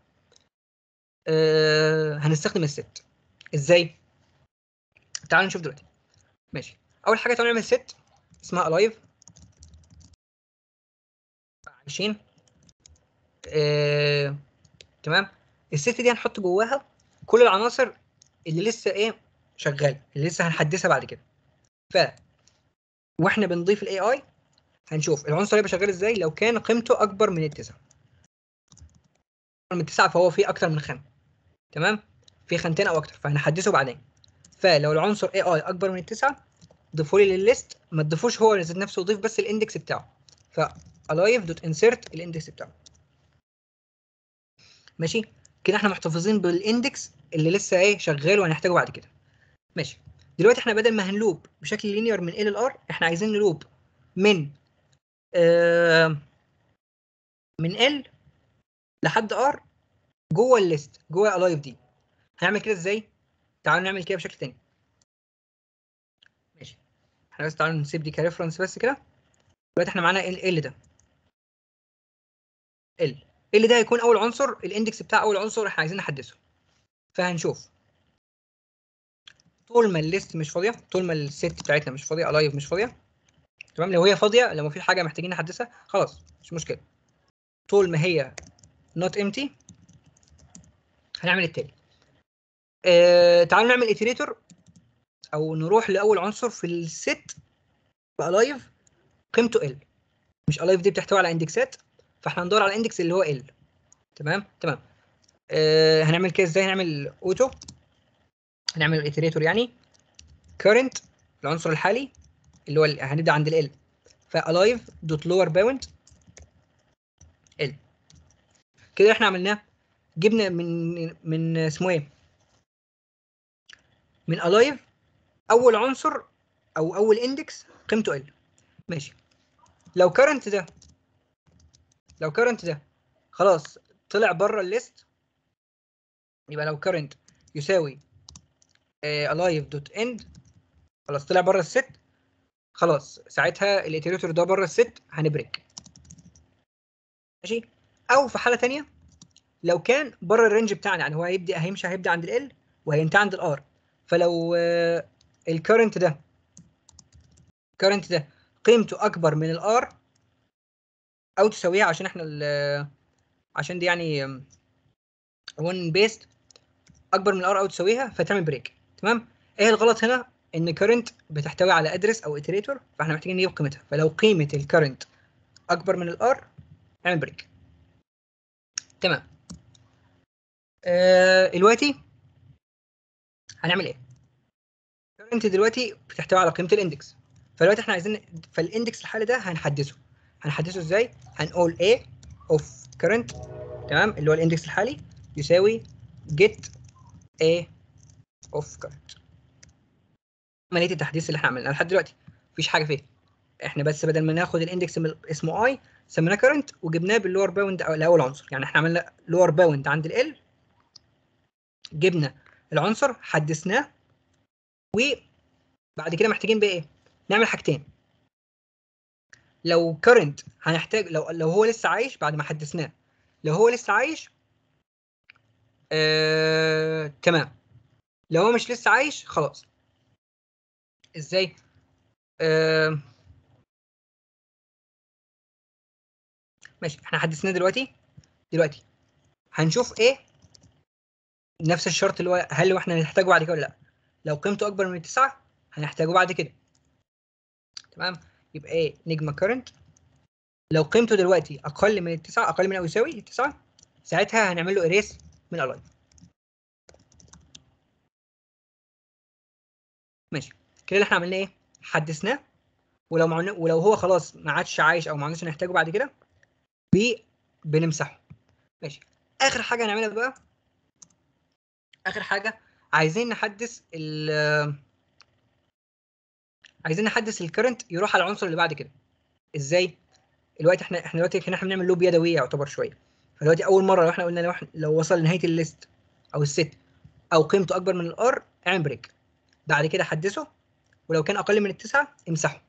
Speaker 1: آه هنستخدم الست ازاي تعالوا نشوف دلوقتي ماشي اول حاجه تعالوا نعمل ست اسمها alive عايشين آه، تمام الست دي هنحط جواها كل العناصر اللي لسه ايه شغاله اللي لسه هنحدثها بعد كده ف واحنا بنضيف الاي اي هنشوف العنصر هيبقى شغال ازاي لو كان قيمته اكبر من التسعه أكبر من التسعه فهو فيه اكتر من خانه تمام في خانتين او اكتر فهنحدثه بعدين فلو العنصر اي اي اكبر من التسعه ضيفوا لي للليست ما تضيفوش هو ذات نفسه ضيف بس الاندكس بتاعه ف alive دوت insert الاندكس بتاعه ماشي كده احنا محتفظين بالاندكس اللي لسه ايه شغال وهنحتاجه بعد كده ماشي دلوقتي احنا بدل ما هنلوب بشكل لينير من ال لار احنا عايزين نلوب من آه من ال لحد ار جوه الليست جوه الايف دي هنعمل كده ازاي تعالوا نعمل كده بشكل تاني ماشي احنا بس تعالوا نسيب دي كريفرنس بس كده دلوقتي احنا معانا ال ال ده ال ال ده هيكون اول عنصر الاندكس بتاع اول عنصر احنا عايزين نحدثه فهنشوف طول ما الليست مش فاضيه طول ما الست بتاعتنا مش فاضيه الايف مش فاضيه تمام لو هي فاضيه لو في حاجه محتاجين نحدثها خلاص مش مشكله طول ما هي not empty هنعمل التالي آه تعالوا نعمل اتريتور او نروح لاول عنصر في الست بالايف قيمته ال مش الايف دي بتحتوي على اندكسات فاحنا هندور على الاندكس اللي هو ال تمام تمام آه هنعمل كده ازاي هنعمل اوتو هنعمل الاتريتور يعني current العنصر الحالي اللي هو ال- هنبدا عند ال فالايف دوت لور باوند ال كده احنا عملناه جبنا من من اسمه ايه من الايف اول عنصر او اول اندكس قيمته ال ماشي لو current ده لو current ده خلاص طلع بره الليست يبقى لو current يساوي alive دوت end خلاص طلع بره الست خلاص ساعتها الاتريتور ده بره الست هنبريك ماشي او في حاله تانية لو كان بره الرينج بتاعنا يعني هو هيبدا هيمشي هيبدا عند ال وهينتهي عند الار فلو الكرنت ده الكرنت ده قيمته اكبر من الار او تساويها عشان احنا ال- عشان دي يعني وان بيست اكبر من الار او تساويها فتعمل بريك تمام ايه الغلط هنا ان كرنت بتحتوي على ادرس او اتريتور فاحنا محتاجين نجيب قيمتها فلو قيمه الكرنت اكبر من الار اعمل بريك تمام آه دلوقتي هنعمل ايه كرنت دلوقتي بتحتوي على قيمه الاندكس فدلوقتي احنا عايزين فالاندكس الحالي ده هنحدثه هنحدثه ازاي هنقول a of current تمام اللي هو الاندكس الحالي يساوي get a of current عمليه التحديث اللي احنا عملناها لحد دلوقتي مفيش حاجه فيها احنا بس بدل ما ناخد الاندكس من- اسمه اي سميناه current وجبناه باللور باوند او الاول عنصر يعني احنا عملنا لور باوند عند ال جبنا العنصر حدثناه وبعد كده محتاجين بقى ايه نعمل حاجتين لو current هنحتاج لو لو هو لسه عايش بعد ما حدثناه لو هو لسه عايش آه... تمام لو هو مش لسه عايش خلاص ازاي آه... ماشي احنا حدثناه دلوقتي دلوقتي هنشوف ايه نفس الشرط اللي هو هل احنا هنحتاجه بعد كده ولا لا لو قيمته اكبر من التسعة هنحتاجه بعد كده تمام يبقى ايه نجمة current لو قيمته دلوقتي اقل من التسعة اقل من او يساوي التسعة ساعتها هنعمل له erase من الالايف ماشي كده اللي احنا عملناه ايه حدثناه ولو معنا ولو هو خلاص ما عادش عايش او ما عندناش نحتاجه بعد كده بي بنمسحه ماشي اخر حاجه هنعملها بقى اخر حاجه عايزين نحدث ال عايزين نحدث الكرنت يروح على العنصر اللي بعد كده ازاي دلوقتي احنا احنا دلوقتي هنا احنا بنعمل لوب يدويه يعتبر شويه فدلوقتي اول مره لو احنا قلنا لو, احنا لو وصل لنهايه الليست او الست او قيمته اكبر من الار اعمل بريك بعد كده حدثه ولو كان اقل من التسعه امسحه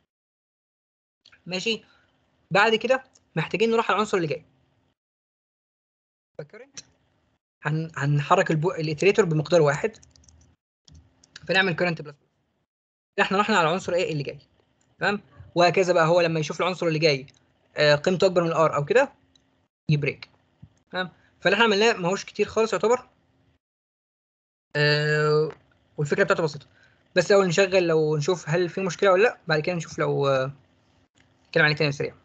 Speaker 1: ماشي بعد كده محتاجين نروح على العنصر اللي جاي فكرنت هن... هنحرك البو... الاتريتور بمقدار واحد فنعمل كرنت بلس احنا رحنا على العنصر ايه اللي جاي تمام وهكذا بقى هو لما يشوف العنصر اللي جاي آه، قيمته اكبر من الار او كده يبريك تمام فاللي احنا عملناه ما هوش كتير خالص يعتبر آه والفكره بتاعته بسيطه بس الاول نشغل لو نشوف هل في مشكله ولا لا بعد كده نشوف لو آه، نتكلم عليه تاني سريع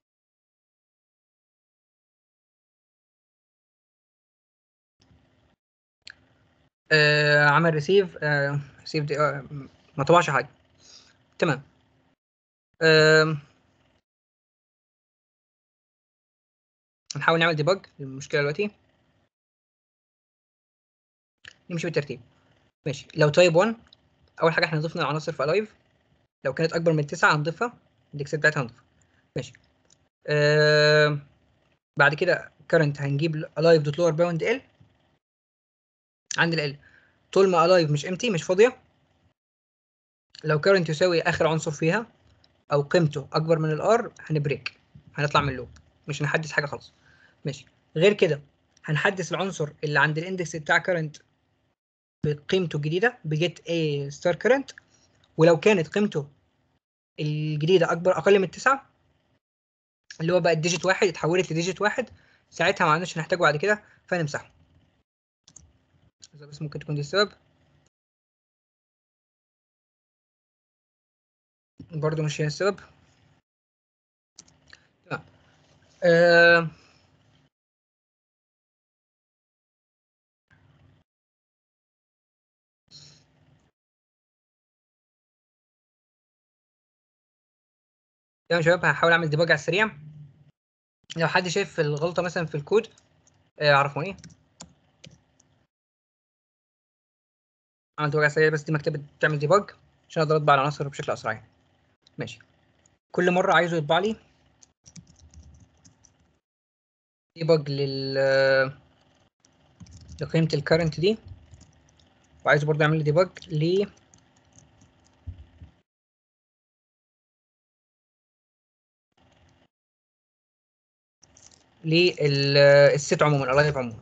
Speaker 1: آه عمل ريسيف آه ريسيف دي آه ما طبعش حاجه تمام آه نحاول نعمل ديبج للمشكله دلوقتي نمشي بالترتيب ماشي لو تايب 1 اول حاجه احنا ضفنا العناصر في الايف لو كانت اكبر من 9 هنضيفها الاندكس بتاعتها هنضيفها ماشي آه بعد كده current هنجيب alive دوت lower bound ال عند ال طول ما alive مش empty مش فاضيه لو كارنت يساوي اخر عنصر فيها او قيمته اكبر من الار هنبريك هنطلع من اللوب مش هنحدث حاجه خالص ماشي غير كده هنحدث العنصر اللي عند الاندكس بتاع كارنت بقيمته الجديده بجيت a ستار كارنت ولو كانت قيمته الجديده اكبر اقل من التسعه اللي هو بقى الديجيت واحد اتحولت لديجيت واحد ساعتها ما عندناش نحتاجه بعد كده فنمسحه إذا بس ممكن تكون دي السبب برضه مش هي السبب تمام آه تمام يا شباب هحاول اعمل ديباج على السريع لو حد شايف الغلطه مثلا في الكود آه، عرفوني عملت ديباج على السريع بس دي مكتبه بتعمل ديباج عشان اقدر اطبع العناصر بشكل اسرع يعني. ماشي كل مره عايزه يطبع لي ديباج لل لقيمه الكرنت دي وعايزه برضه يعمل لي ديباج ل للست عموما الالايف عموما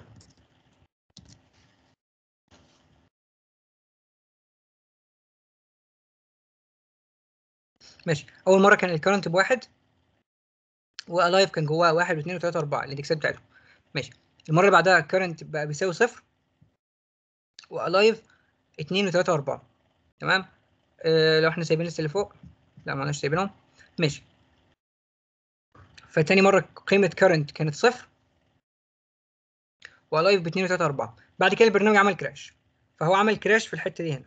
Speaker 1: ماشي اول مره كان الكرنت بواحد والايف كان جواها واحد واثنين وثلاثه واربعه الاندكسات بتاعتهم ماشي المره اللي بعدها الكرنت بقى بيساوي صفر والايف اتنين وثلاثه واربعه تمام آه لو احنا سايبين لسه اللي فوق لا ما لناش سايبينهم ماشي فتاني مرة قيمة كارنت كانت صفر ولايف ب 2 و3 4 بعد كده البرنامج عمل كراش فهو عمل كراش في الحتة دي هنا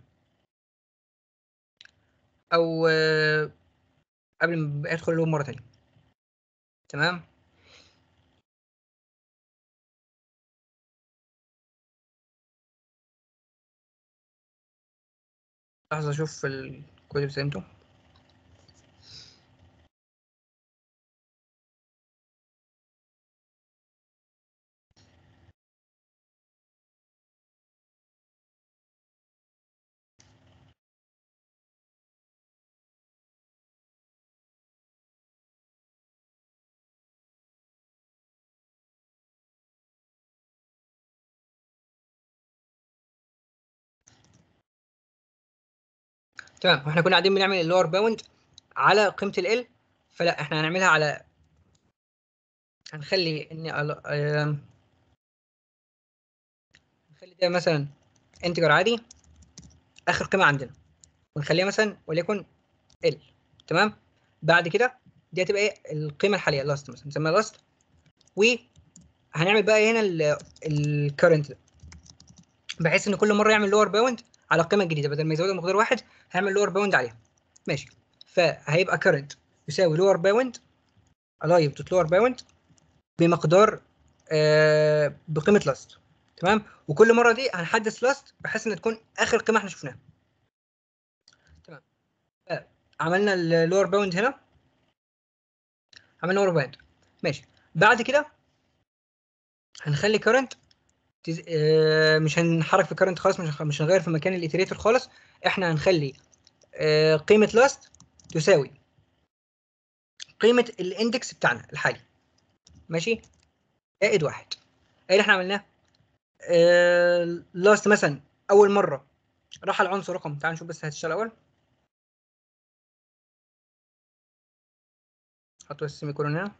Speaker 1: أو آه، قبل ما أدخل اللوب مرة تانية تمام لحظة أشوف الكود اللي سلمته تمام واحنا كنا قاعدين بنعمل اللور باوند على قيمة ال فلا احنا هنعملها على هنخلي ان ال- آم، نخلي ده مثلا انتجر عادي اخر قيمة عندنا ونخليها مثلا وليكن ال تمام بعد كده دي هتبقى ايه القيمة الحالية لاست مثلا نسميها لاست وهنعمل بقى هنا الكرنت ده بحيث ان كل مرة يعمل لور باوند على القيمة الجديدة بدل ما يزودها مقدار واحد هعمل لور باوند عليها ماشي فهيبقى current يساوي lower bound alive دوت lower bound بمقدار آه بقيمة last تمام وكل مرة دي هنحدث last بحيث ان تكون اخر قيمة احنا شفناها تمام آه، عملنا اللور باوند هنا عملنا لور باوند ماشي بعد كده هنخلي current تز... آه مش هنحرك في current خالص مش هنخ- مش هنغير في مكان الاتريتور خالص احنا هنخلي آه، قيمة لاست تساوي قيمة الاندكس بتاعنا الحالي ماشي زائد واحد ايه اللي احنا عملناه لاست مثلا اول مرة راح العنصر رقم تعال نشوف بس هتشتغل الاول حط بس السيمي كولون هنا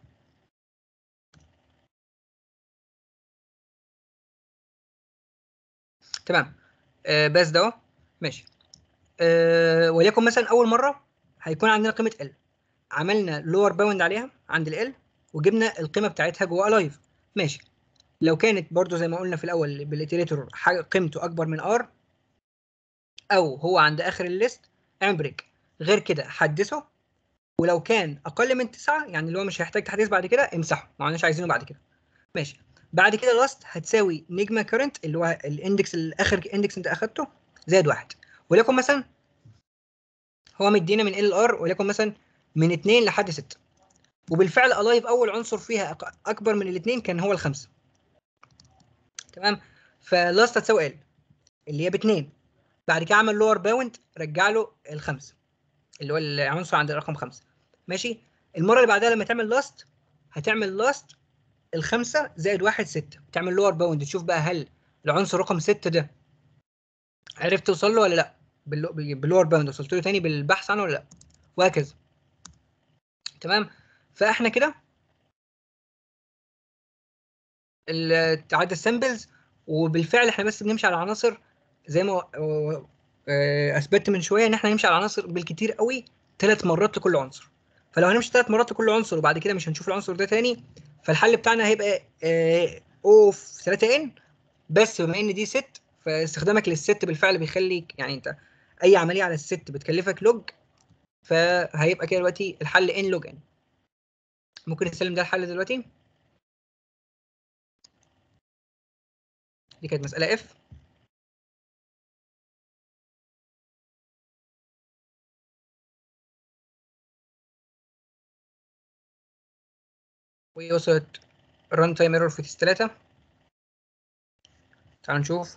Speaker 1: تمام آه بس ده اهو ماشي آه وليكن مثلا اول مره هيكون عندنا قيمه ال عملنا لور باوند عليها عند ال وجبنا القيمه بتاعتها جوه لايف ماشي لو كانت برضو زي ما قلنا في الاول بالاتريتور حاجه قيمته اكبر من ار او هو عند اخر الليست اعمل بريك غير كده حدثه ولو كان اقل من تسعة يعني اللي هو مش هيحتاج تحديث بعد كده امسحه ما عندناش عايزينه بعد كده ماشي بعد كده لاست هتساوي نجمه كرنت اللي هو الاندكس الاخر اندكس انت اخدته زائد واحد وليكن مثلا هو مدينا من ال ار وليكن مثلا من 2 لحد 6 وبالفعل الايف اول عنصر فيها أق- اكبر من الاثنين كان هو الخمسه تمام فلاست هتساوي ال اللي هي ب 2 بعد كده عمل لور باوند رجع له الخمسه اللي هو العنصر عند الرقم خمسة ماشي المره اللي بعدها لما تعمل لاست هتعمل لاست الخمسة زائد واحد ستة تعمل لور باوند تشوف بقى هل العنصر رقم ستة ده عرفت توصل له ولا لا باللو- باللور باوند وصلت له تاني بالبحث عنه ولا لا وهكذا تمام فاحنا كده ال- عدد السامبلز وبالفعل احنا بس بنمشي على العناصر زي ما آه، آه، اثبتت من شويه ان احنا نمشي على العناصر بالكتير قوي ثلاث مرات لكل عنصر فلو هنمشي ثلاث مرات لكل عنصر وبعد كده مش هنشوف العنصر ده تاني فالحل بتاعنا هيبقى او في 3 ان بس بما ان دي ست فاستخدامك للست بالفعل بيخليك يعني انت اي عمليه على الست بتكلفك لوج فهيبقى كده دلوقتي الحل ان لوج ان ممكن نسلم ده الحل دلوقتي دي كانت مساله اف ووصلت ران تايم ايرور في تيست 3 تعالوا نشوف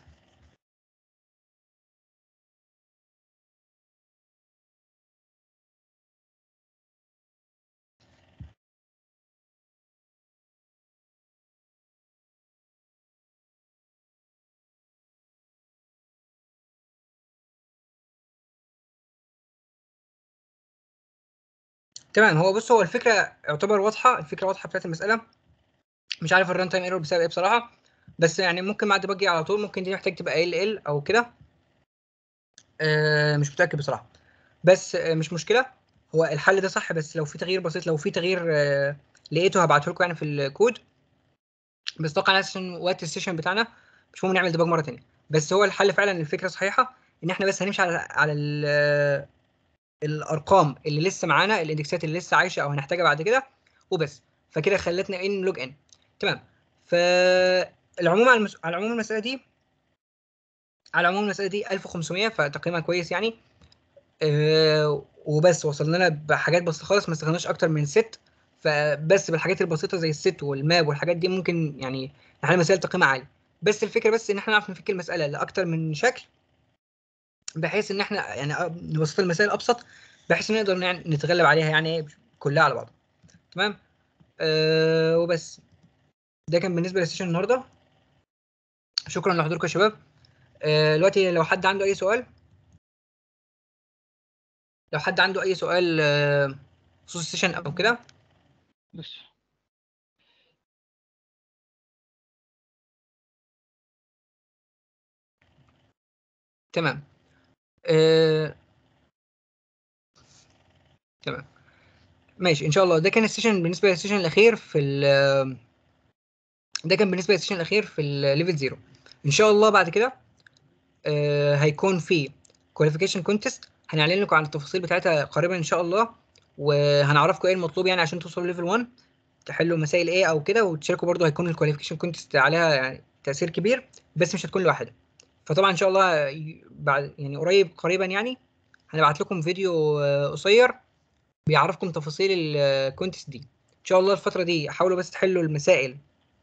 Speaker 1: تمام هو بص هو الفكره يعتبر واضحه الفكره واضحه بتاعت المساله مش عارف الران تايم ايرور بسبب ايه بصراحه بس يعني ممكن بعد باجي على طول ممكن دي محتاج تبقى ال ال او كده آه مش متاكد بصراحه بس آه مش مشكله هو الحل ده صح بس لو في تغيير بسيط لو في تغيير آه لقيته هبعته لكم يعني في الكود بس طبعا عشان وقت السيشن بتاعنا مش مهم نعمل ديباج مره ثانيه بس هو الحل فعلا الفكره صحيحه ان احنا بس هنمشي على على ال- الارقام اللي لسه معانا الاندكسات اللي لسه عايشه او هنحتاجها بعد كده وبس فكده خلتنا ان لوج ان تمام فالعموم على المس... على العموم المساله دي على العموم المساله دي 1500 فتقييمها كويس يعني أه وبس وصلنا لنا بحاجات بسيطه خالص ما استخدمناش اكتر من ست فبس بالحاجات البسيطه زي الست والماب والحاجات دي ممكن يعني نحل مسائل تقييمها عالي بس الفكره بس ان احنا نعرف نفك المساله لاكتر من شكل بحيث ان احنا يعني نبسط المسائل ابسط بحيث ان نقدر يعني نتغلب عليها يعني كلها على بعض تمام أه وبس ده كان بالنسبه للسيشن النهارده شكرا لحضوركم يا شباب أه دلوقتي لو حد عنده اي سؤال لو حد عنده اي سؤال أه بخصوص السيشن او كده
Speaker 5: بس
Speaker 1: تمام أه... تمام ماشي ان شاء الله ده كان السيشن بالنسبه للسيشن الاخير في ال ده كان بالنسبه للسيشن الاخير في الليفل زيرو ان شاء الله بعد كده أه... هيكون في كواليفيكيشن كونتست هنعلن لكم عن التفاصيل بتاعتها قريبا ان شاء الله وهنعرفكم ايه المطلوب يعني عشان توصلوا ليفل 1 تحلوا مسائل ايه او كده وتشاركوا برضو هيكون الكواليفيكيشن كونتست عليها يعني تاثير كبير بس مش هتكون لوحدها فطبعا ان شاء الله ي- بعد يعني قريب قريبا يعني هنبعت لكم فيديو آه، قصير بيعرفكم تفاصيل الكونتست دي ان شاء الله الفتره دي حاولوا بس تحلوا المسائل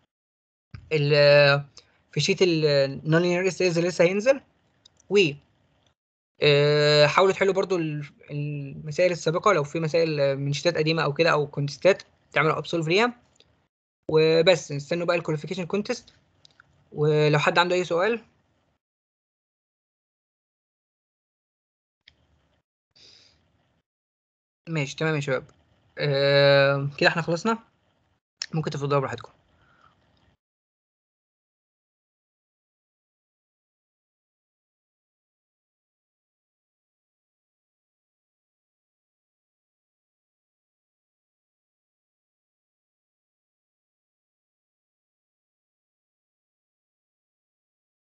Speaker 1: ال- في شيت النون لينير اس اللي لسه هينزل و آه، حاولوا تحلوا برضو ال- المسائل السابقه لو في مسائل من شيتات قديمه او كده او كونتستات تعملوا ابسولف ليها وبس نستنوا بقى الكواليفيكيشن كونتست ولو حد عنده اي سؤال ماشي تمام يا شباب آه كده احنا خلصنا ممكن تفضلوا براحتكم